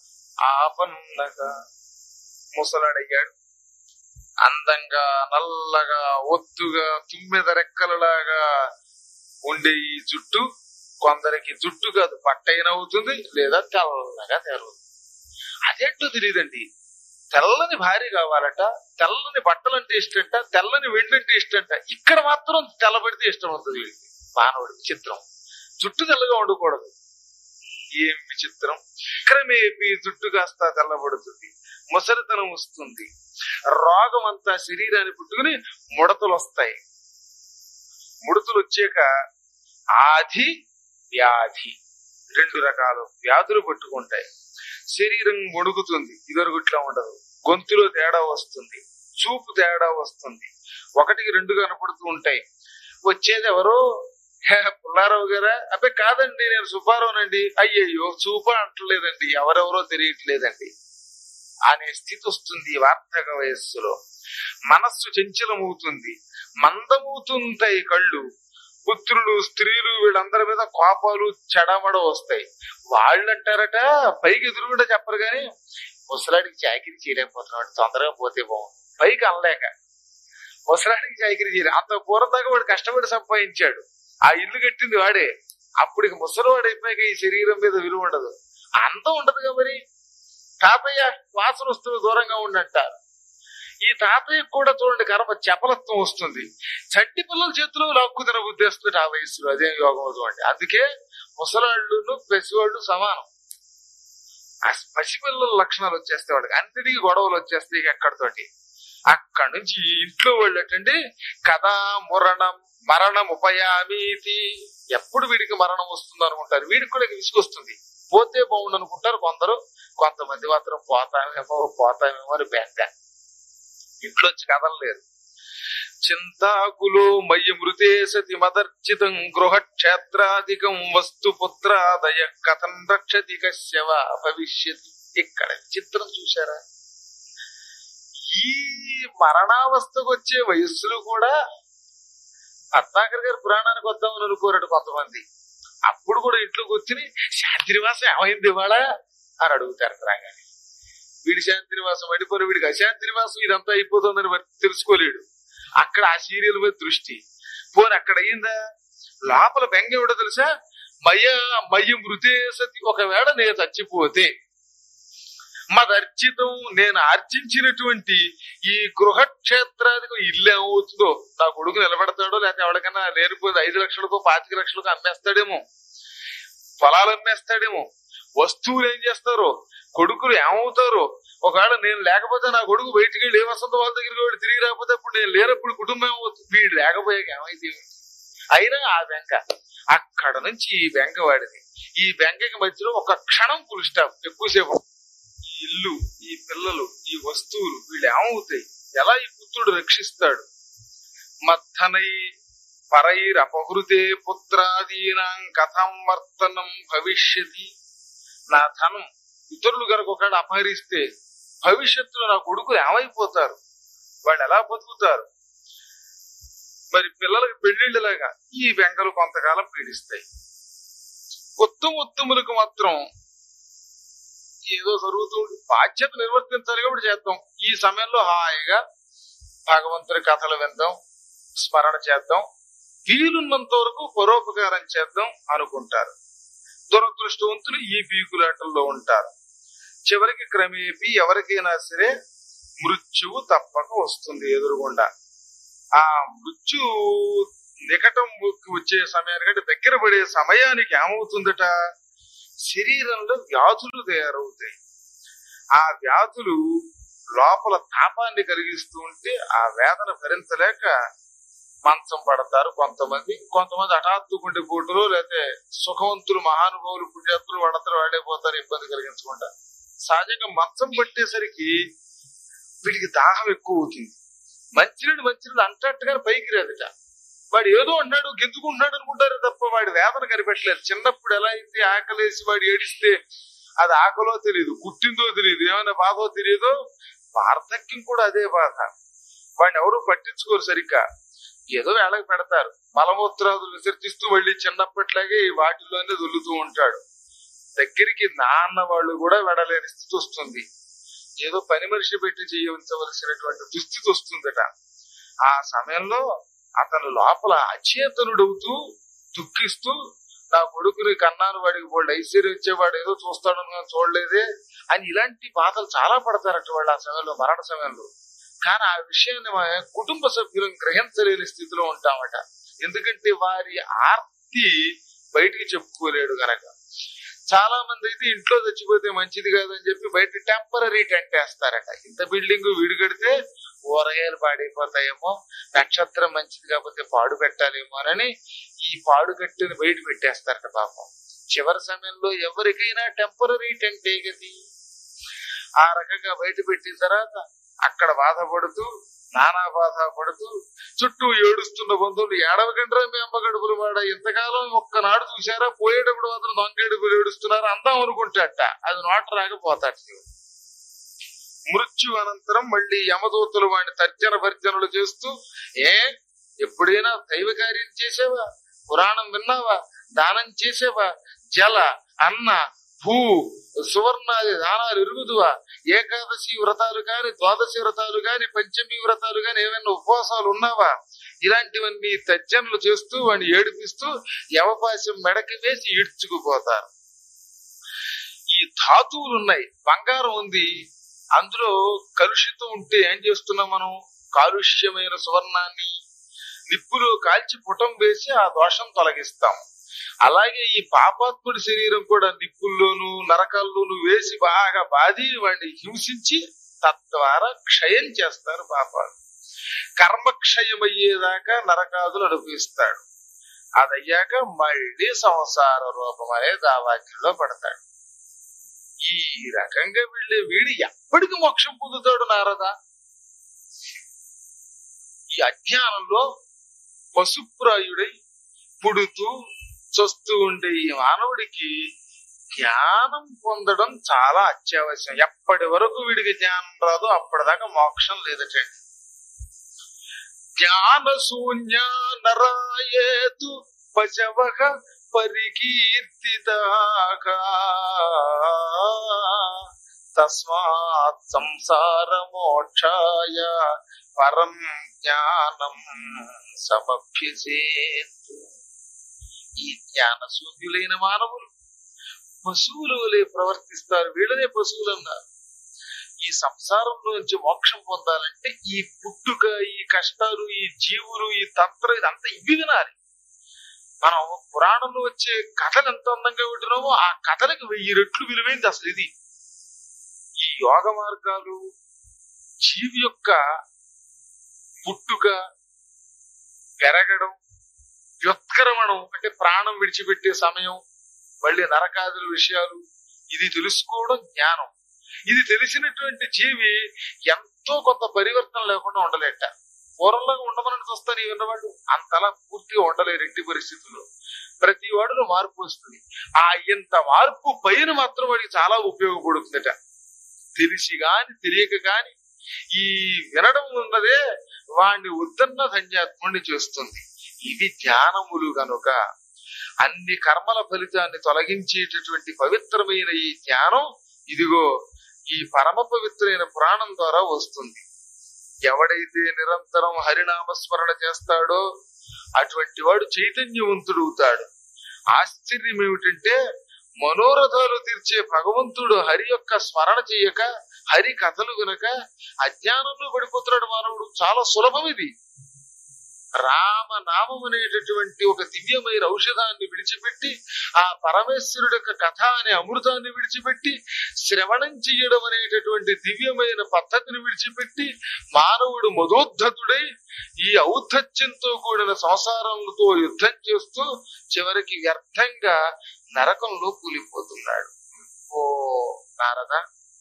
ఆపన్నగా ముసలాడయ్యాడు అందంగా నల్లగా ఒత్తుగా తుమ్మెద రెక్కలలాగా ఉండే ఈ జుట్టు కొందరికి జుట్టు కాదు పట్టైన అవుతుంది లేదా తెల్లగా తెరుతుంది అదేంటో తెలియదండి తెల్లని భార్య కావాలట తెల్లని బట్టలు అంటే ఇష్టంట తెల్లని వెండి అంటే ఇష్టంట ఇక్కడ మాత్రం తెల్లబడితే ఇష్టం అవుతుంది వీడికి మానవుడికి చిత్రం జుట్టు తెల్లగా ఉండకూడదు ఏం విచిత్రం క్రమేపీ జుట్టు కాస్త తెల్లబడుతుంది ముసలితనం వస్తుంది రోగం అంతా శరీరాన్ని పుట్టుకుని ముడతలు వస్తాయి ముడతలు వచ్చాక ఆది వ్యాధి రెండు రకాల వ్యాధులు పట్టుకుంటాయి శరీరం వణుకుతుంది ఇదివరకుట్లా ఉండదు గొంతులో తేడా వస్తుంది చూపు తేడా వస్తుంది ఒకటికి రెండు కనపడుతూ ఉంటాయి వచ్చేది ఎవరో హే, పుల్లారావు గారా అబ్బే కాదండి నేను సుబ్బారావునండి అయ్యయ్యో చూప అంటలేదండి ఎవరెవరో తెలియట్లేదండి అనే స్థితి వస్తుంది ఈ వార్ధక వయస్సులో మనస్సు చంచలమవుతుంది మందమవుతుంటాయి కళ్ళు పుత్రులు స్త్రీలు వీళ్ళందరి మీద కోపాలు చెడమడ వస్తాయి వాళ్ళు అంటారట పైకి ఎదురుగుండా చెప్పరు కానీ ముసలాడికి చాకిరి చేయలేకపోతున్నాడు తొందరగా పోతే బాగుంది పైకి అనలేక ముసలాడికి చాకిరి చేయలే అంత పూర్వం దాకా వాడు కష్టపడి సంపాదించాడు ఆ ఇల్లు కట్టింది వాడే అప్పటికి ముసలివాడు అయిపోయాక ఈ శరీరం మీద విలువ ఉండదు అంత ఉండదుగా మరి తాతయ్య వాసన వస్తువు దూరంగా ఉండంటారు ఈ తాతయ్యకు కూడా చూడండి కర్మ చపలత్వం వస్తుంది చంటి పిల్లల చేతిలో లాక్కు తిన ఉద్దేస్తుంది ఆ వయసులో అదేం యోగం అవుతుంది అందుకే ముసలాళ్ళు పసివాళ్ళు సమానం ఆ పసిపిల్లల లక్షణాలు వచ్చేస్తాయి వాడికి అన్నిటికీ గొడవలు వచ్చేస్తాయి ఇక ఎక్కడితోటి అక్కడి నుంచి ఇంట్లో వాళ్ళు ఏంటంటే కథా మురణం మరణం ఉపయామీతి ఎప్పుడు వీడికి మరణం వస్తుంది అనుకుంటారు వీడికి కూడా ఇక విసుగొస్తుంది పోతే బాగుండు అనుకుంటారు కొందరు కొంతమంది మాత్రం పోతామేమో పోతామేమో అని బెంగ ఇంట్లో వచ్చి కదలలేరు చింతాకులో మయ్య మృతే సతి మదర్చితం గృహ క్షేత్రాధికం వస్తు పుత్రాదయ కథం రక్షతి కశ్యవ భవిష్యతి ఇక్కడ చిత్రం చూశారా ఈ మరణావస్థకు వచ్చే వయస్సులో కూడా పద్మాకర్ గారు పురాణానికి వద్దామని అనుకోరట కొంతమంది అప్పుడు కూడా ఇంట్లోకి వచ్చి శాంతినివాసం ఏమైంది ఇవాళ అని అడుగుతారు రాగానే వీడి శాంతినివాసం అడిపోరు వీడికి అశాంతినివాసం ఇదంతా అయిపోతుందని మరి తెలుసుకోలేడు అక్కడ ఆ సీరియల్ మీద దృష్టి పోని అక్కడ అయిందా లోపల బెంగ ఎవడో తెలుసా మయ మయ్య మృతే సతి ఒకవేళ నేను చచ్చిపోతే మదర్చితం నేను ఆర్జించినటువంటి ఈ గృహక్షేత్రానికి ఇల్లు ఏమవుతుందో నా కొడుకు నిలబెడతాడో లేకపోతే ఎవరికైనా లేనిపోతే ఐదు లక్షలకో పాతిక లక్షలకో అమ్మేస్తాడేమో పొలాలు అమ్మేస్తాడేమో వస్తువులు ఏం చేస్తారో కొడుకులు ఏమవుతారో ఒకవేళ నేను లేకపోతే నా కొడుకు బయటికి వెళ్ళి ఏ వసంత వాళ్ళ దగ్గరికి వెళ్ళి తిరిగి రాకపోతే అప్పుడు నేను లేనప్పుడు కుటుంబం ఏమవుతుంది వీడు లేకపోయాక ఏమైంది అయినా ఆ బెంక అక్కడ నుంచి ఈ బెంక వాడిది ఈ బెంకకి మధ్యలో ఒక క్షణం ఫుల్ స్టాప్ ఎక్కువసేపు ఈ ఇల్లు ఈ పిల్లలు ఈ వస్తువులు వీళ్ళు ఏమవుతాయి ఎలా ఈ పుత్రుడు రక్షిస్తాడు మత్తనై పరైరపహృతే పుత్రాదీనాం కథం వర్తనం భవిష్యతి నా ధనం ఇతరులు గనక ఒకవేళ అపహరిస్తే భవిష్యత్తులో నా కొడుకులు ఏమైపోతారు వాళ్ళు ఎలా బతుకుతారు మరి పిల్లలకి పెళ్లిళ్ళలాగా ఈ బెంగలు కొంతకాలం పీడిస్తాయి ఉత్తమ ఉత్తములకు మాత్రం ఏదో జరుగుతూ బాధ్యత నిర్వర్తించాలి కాబట్టి చేద్దాం ఈ సమయంలో హాయిగా భగవంతుడి కథలు విందాం స్మరణ చేద్దాం వీలున్నంత వరకు పరోపకారం చేద్దాం అనుకుంటారు దురదృష్టవంతులు ఈ పీకులాటల్లో ఉంటారు చివరికి క్రమేపీ ఎవరికైనా సరే మృత్యువు తప్పక వస్తుంది ఎదురుగుండా ఆ మృత్యు నికటం వచ్చే సమయానికంటే దగ్గర పడే సమయానికి ఏమవుతుందట శరీరంలో వ్యాధులు తయారవుతాయి ఆ వ్యాధులు లోపల తాపాన్ని కలిగిస్తూ ఉంటే ఆ వేదన భరించలేక మంచం పడతారు కొంతమంది కొంతమంది హఠాత్తు గుండె పోటులు లేకపోతే సుఖవంతులు మహానుభావులు పుణ్యాత్తులు వాడంతలు వాడైపోతారు ఇబ్బంది కలిగించకుండా సహజంగా మంచం పట్టేసరికి వీడికి దాహం ఎక్కువ అవుతుంది మంచినీడు మంచినీడు అంటట్టుగా పైకి రాదుట వాడు ఏదో అన్నాడు గెంతుకుంటున్నాడు అనుకుంటారు తప్ప వాడి వేదన కనిపెట్టలేదు చిన్నప్పుడు ఎలా అయితే ఆకలేసి వాడు ఏడిస్తే అది ఆకలో తెలియదు కుట్టిందో తెలియదు ఏమైనా బాధో తెలియదో వార్ధక్యం కూడా అదే బాధ వాడిని ఎవరు పట్టించుకోరు సరిగ్గా ఏదో వేళకు పెడతారు మలమూత్రాదులు విసర్జిస్తూ మళ్ళీ చిన్నప్పట్లాగే ఈ వాటిలోనే దొల్లుతూ ఉంటాడు దగ్గరికి నాన్న వాళ్ళు కూడా వెడలేని స్థితి వస్తుంది ఏదో పని మనిషి పెట్టి చేయవలసినటువంటి దుస్థితి వస్తుందట ఆ సమయంలో అతను లోపల అచేతనుడవుతూ దుఃఖిస్తూ నా కొడుకుని కన్నాను వాడికి వాళ్ళు ఐశ్వర్యం ఇచ్చేవాడు ఏదో చూస్తాడు నేను చూడలేదే అని ఇలాంటి బాధలు చాలా పడతారట వాళ్ళు ఆ సమయంలో మరణ సమయంలో కానీ ఆ విషయాన్ని మా కుటుంబ సభ్యులు గ్రహించలేని స్థితిలో ఉంటామట ఎందుకంటే వారి ఆర్తి బయటికి చెప్పుకోలేడు గనక చాలా మంది అయితే ఇంట్లో చచ్చిపోతే మంచిది కాదని చెప్పి బయట టెంపరీ టెంట్ వేస్తారట ఇంత బిల్డింగ్ వీడు కడితే ఊరగాయలు పాడైపోతాయేమో నక్షత్రం మంచిది కాకపోతే పాడు పెట్టాలేమో అని ఈ పాడు కట్టిని బయట పెట్టేస్తారట పాపం చివరి సమయంలో ఎవరికైనా టెంపరీ టెంట్ గది ఆ రకంగా బయట పెట్టిన తర్వాత అక్కడ బాధపడుతూ నానా బాధ పడుతూ చుట్టూ ఏడుస్తున్న బంధువులు ఏడవకండ్రా మీ అమ్మ గడుపులు వాడ ఇంతకాలం ఒక్కనాడు చూసారా పోయేటప్పుడు మాత్రం దొంగేడుపులు ఏడుస్తున్నారు అందాం అనుకుంటాట అది నోట రాకపోతాట మృత్యు అనంతరం మళ్ళీ యమదూతలు వాడిని తర్జన భర్జనలు చేస్తూ ఏ ఎప్పుడైనా దైవ కార్యం చేసావా పురాణం విన్నావా దానం చేసావా జల అన్న భూ సువర్ణాది దానాలు ఎరుగుదువా ఏకాదశి వ్రతాలు కాని ద్వాదశి వ్రతాలు కాని పంచమి వ్రతాలు కాని ఏమైనా ఉపవాసాలు ఉన్నావా ఇలాంటివన్నీ తర్జనలు చేస్తూ వాడిని ఏడిపిస్తూ యవపాశం మెడకి వేసి ఈడ్చుకుపోతారు ఈ ధాతువులు ఉన్నాయి బంగారం ఉంది అందులో కలుషితం ఉంటే ఏం చేస్తున్నాం మనం కాలుష్యమైన సువర్ణాన్ని నిప్పులో కాల్చి పుటం వేసి ఆ దోషం తొలగిస్తాం అలాగే ఈ పాపాత్ముడి శరీరం కూడా నిప్పుల్లోను నరకాల్లోను వేసి బాగా బాధి వాడిని హింసించి తద్వారా క్షయం చేస్తారు పాపాలు కర్మక్షయమయ్యేదాకా నరకాదులు అనుభవిస్తాడు అదయ్యాక మళ్ళీ సంసార రూపం అనే దావాక్యంలో పడతాడు ఈ రకంగా వీళ్ళే వీడు ఎప్పటికి మోక్షం పొందుతాడు నారదా ఈ అజ్ఞానంలో పశుప్రాయుడై పుడుతూ చస్తూ ఉండే ఈ మానవుడికి జ్ఞానం పొందడం చాలా అత్యవశ్యం ఎప్పటి వరకు వీడికి జ్ఞానం రాదో అప్పటిదాకా మోక్షం లేదటండి జ్ఞాన శూన్య నరాయేతు పశవ పరికీర్తితాగా తస్మాత్ సంసార మోక్షాయ పరం జ్ఞానం సమభ్యసేత్ ఈ జ్ఞాన శూన్యులైన మానవులు పశువులు వలె ప్రవర్తిస్తారు వీళ్ళనే పశువులు అన్నారు ఈ సంసారంలో నుంచి మోక్షం పొందాలంటే ఈ పుట్టుక ఈ కష్టాలు ఈ జీవులు ఈ తంత్రం ఇదంతా ఇవి వినాలి మనం పురాణంలో వచ్చే కథలు ఎంత అందంగా వింటున్నామో ఆ కథలకు వెయ్యి రెట్లు విలువైంది అసలు ఇది ఈ యోగ మార్గాలు జీవి యొక్క పుట్టుక పెరగడం వ్యుత్క్రమణం అంటే ప్రాణం విడిచిపెట్టే సమయం మళ్ళీ నరకాదుల విషయాలు ఇది తెలుసుకోవడం జ్ఞానం ఇది తెలిసినటువంటి జీవి ఎంతో కొంత పరివర్తన లేకుండా ఉండలేట పూర్వంలాగా ఉండమని చూస్తాను ఈ విన్నవాడు అంతలా పూర్తిగా ఉండలేరు ఎట్టి పరిస్థితుల్లో ప్రతి వాడిలో మార్పు వస్తుంది ఆ ఇంత మార్పు పైన మాత్రం వాడికి చాలా ఉపయోగపడుతుందట తెలిసి గాని తెలియక గాని ఈ వినడం ఉన్నదే వాడిని ఉద్దన్న ధన్యాత్ముడిని చేస్తుంది ఇవి ధ్యానములు గనుక అన్ని కర్మల ఫలితాన్ని తొలగించేటటువంటి పవిత్రమైన ఈ జ్ఞానం ఇదిగో ఈ పరమ పవిత్రైన పురాణం ద్వారా వస్తుంది ఎవడైతే నిరంతరం హరినామస్మరణ చేస్తాడో అటువంటి వాడు చైతన్యవంతుడవుతాడు ఆశ్చర్యం ఏమిటంటే మనోరథాలు తీర్చే భగవంతుడు హరి యొక్క స్మరణ చేయక హరి కథలు వినక అజ్ఞానంలో పడిపోతున్నాడు మానవుడు చాలా సులభం ఇది రామనామం అనేటటువంటి ఒక దివ్యమైన ఔషధాన్ని విడిచిపెట్టి ఆ పరమేశ్వరుడు యొక్క కథ అనే అమృతాన్ని విడిచిపెట్టి శ్రవణం చెయ్యడం అనేటటువంటి దివ్యమైన పద్ధతిని విడిచిపెట్టి మానవుడు మధోద్ధతుడై ఈ ఔద్ధత్యంతో కూడిన సంసారంతో యుద్ధం చేస్తూ చివరికి వ్యర్థంగా నరకంలో కూలిపోతున్నాడు ఓ నారద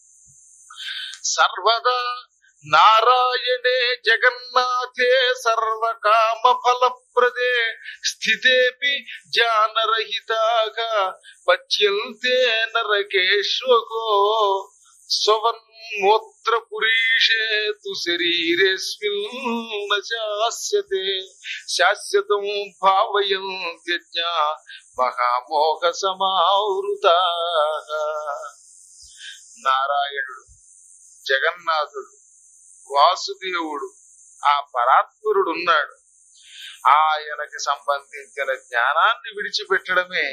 సర్వదా నారాయణే జగన్నాథే సర్వకామ ఫలప్రదే స్థితేపి జానరహితాగా పచ్యంతే నరకేశ్వకో స్వన్మూత్ర పురీషే తు శరీరేస్మిన్ శాస్యతే శాశ్వతం భావయం త్యజ్ఞ మహామోహ సమావృత నారాయణుడు జగన్నాథుడు వాసుదేవుడు ఆ పరాత్పరుడు ఉన్నాడు ఆయనకి సంబంధించిన జ్ఞానాన్ని విడిచిపెట్టడమే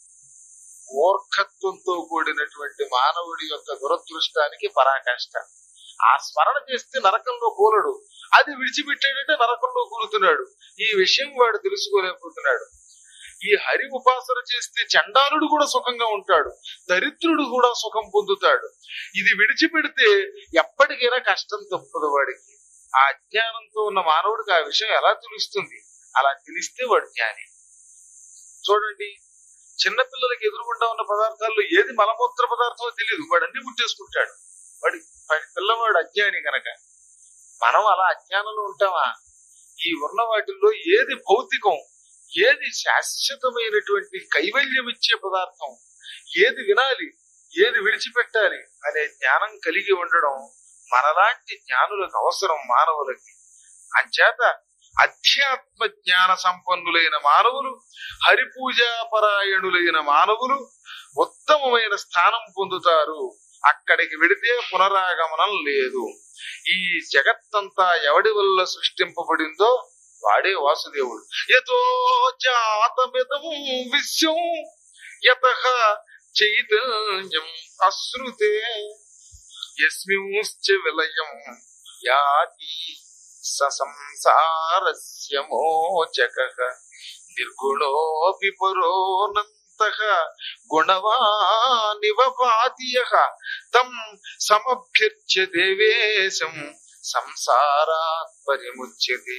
మూర్ఖత్వంతో కూడినటువంటి మానవుడి యొక్క దురదృష్టానికి పరాకాష్ట ఆ స్మరణ చేస్తే నరకంలో కూలడు అది విడిచిపెట్టాడంటే నరకంలో కూలుతున్నాడు ఈ విషయం వాడు తెలుసుకోలేకపోతున్నాడు ఈ హరి ఉపాసన చేస్తే చండాలుడు కూడా సుఖంగా ఉంటాడు దరిద్రుడు కూడా సుఖం పొందుతాడు ఇది విడిచిపెడితే ఎప్పటికైనా కష్టం తప్పదు వాడికి ఆ అజ్ఞానంతో ఉన్న మానవుడికి ఆ విషయం ఎలా తెలుస్తుంది అలా తెలిస్తే వాడు జ్ఞాని చూడండి చిన్నపిల్లలకి ఎదురుగుండా ఉన్న పదార్థాల్లో ఏది మలమూత్ర పదార్థమో తెలియదు వాడు అన్ని ముట్టేసుకుంటాడు వాడి వాడి పిల్లవాడు అజ్ఞాని కనుక మనం అలా అజ్ఞానంలో ఉంటామా ఈ ఉన్న వాటిల్లో ఏది భౌతికం ఏది శాశ్వతమైనటువంటి కైవల్యం ఇచ్చే పదార్థం ఏది వినాలి ఏది విడిచిపెట్టాలి అనే జ్ఞానం కలిగి ఉండడం మనలాంటి జ్ఞానులకు అవసరం మానవులకి అంచేత అధ్యాత్మ జ్ఞాన సంపన్నులైన మానవులు హరిపూజాపరాయణులైన మానవులు ఉత్తమమైన స్థానం పొందుతారు అక్కడికి వెడితే పునరాగమనం లేదు ఈ జగత్తంతా ఎవడి వల్ల సృష్టింపబడిందో వాడే వాసుదేవుడు యతో జాతమిదం విశ్వం యత చైతన్యం అశ్రుతే యస్మింశ్చ విలయం యాతి స సంసారస్య మోచక నిర్గుణోపి పరోనంత గుణవానివ పాతియ తం సమభ్యర్చ్య దేవేశం సంసారాత్ పరిముచ్యతే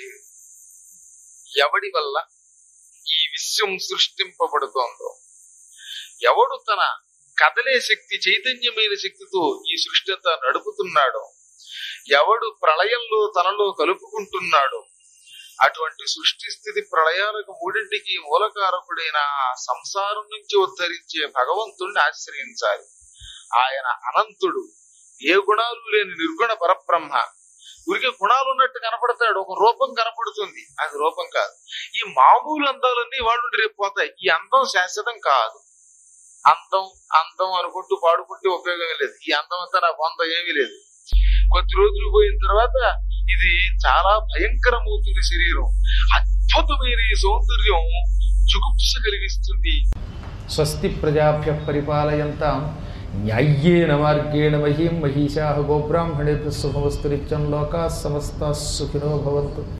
ఎవడి వల్ల ఈ విశ్వం సృష్టింపబడుతోందో ఎవడు తన కదలే శక్తి చైతన్యమైన శక్తితో ఈ సృష్టి అంతా నడుపుతున్నాడో ఎవడు ప్రళయంలో తనలో కలుపుకుంటున్నాడో అటువంటి సృష్టి స్థితి ప్రళయాలకు మూడింటికి మూలకారకుడైన ఆ సంసారం నుంచి ఉద్ధరించే భగవంతుణ్ణి ఆశ్రయించాలి ఆయన అనంతుడు ఏ గుణాలు లేని నిర్గుణ పరబ్రహ్మ ఊరికే గుణాలు ఉన్నట్టు కనపడతాడు ఒక రూపం కనపడుతుంది అది రూపం కాదు ఈ మామూలు అందాలన్నీ వాళ్ళు రేపు పోతాయి ఈ అందం శాశ్వతం కాదు అందం అందం అనుకుంటూ పాడుకుంటే ఉపయోగం లేదు ఈ అందం అంతా నాకు అందం ఏమీ లేదు కొద్ది రోజులు పోయిన తర్వాత ఇది చాలా భయంకరమవుతుంది శరీరం అద్భుతమైన ఈ సౌందర్యం జుగుప్స కలిగిస్తుంది స్వస్తి ప్రజాభ్య పరిపాలయంతాం న్యాయ్యేన మార్గేణ మహీం మహిషా గోబ్రాహ్మణేభ్య శుభమస్తు నిత్యం లోకా సమస్త సుఖినో భవంతు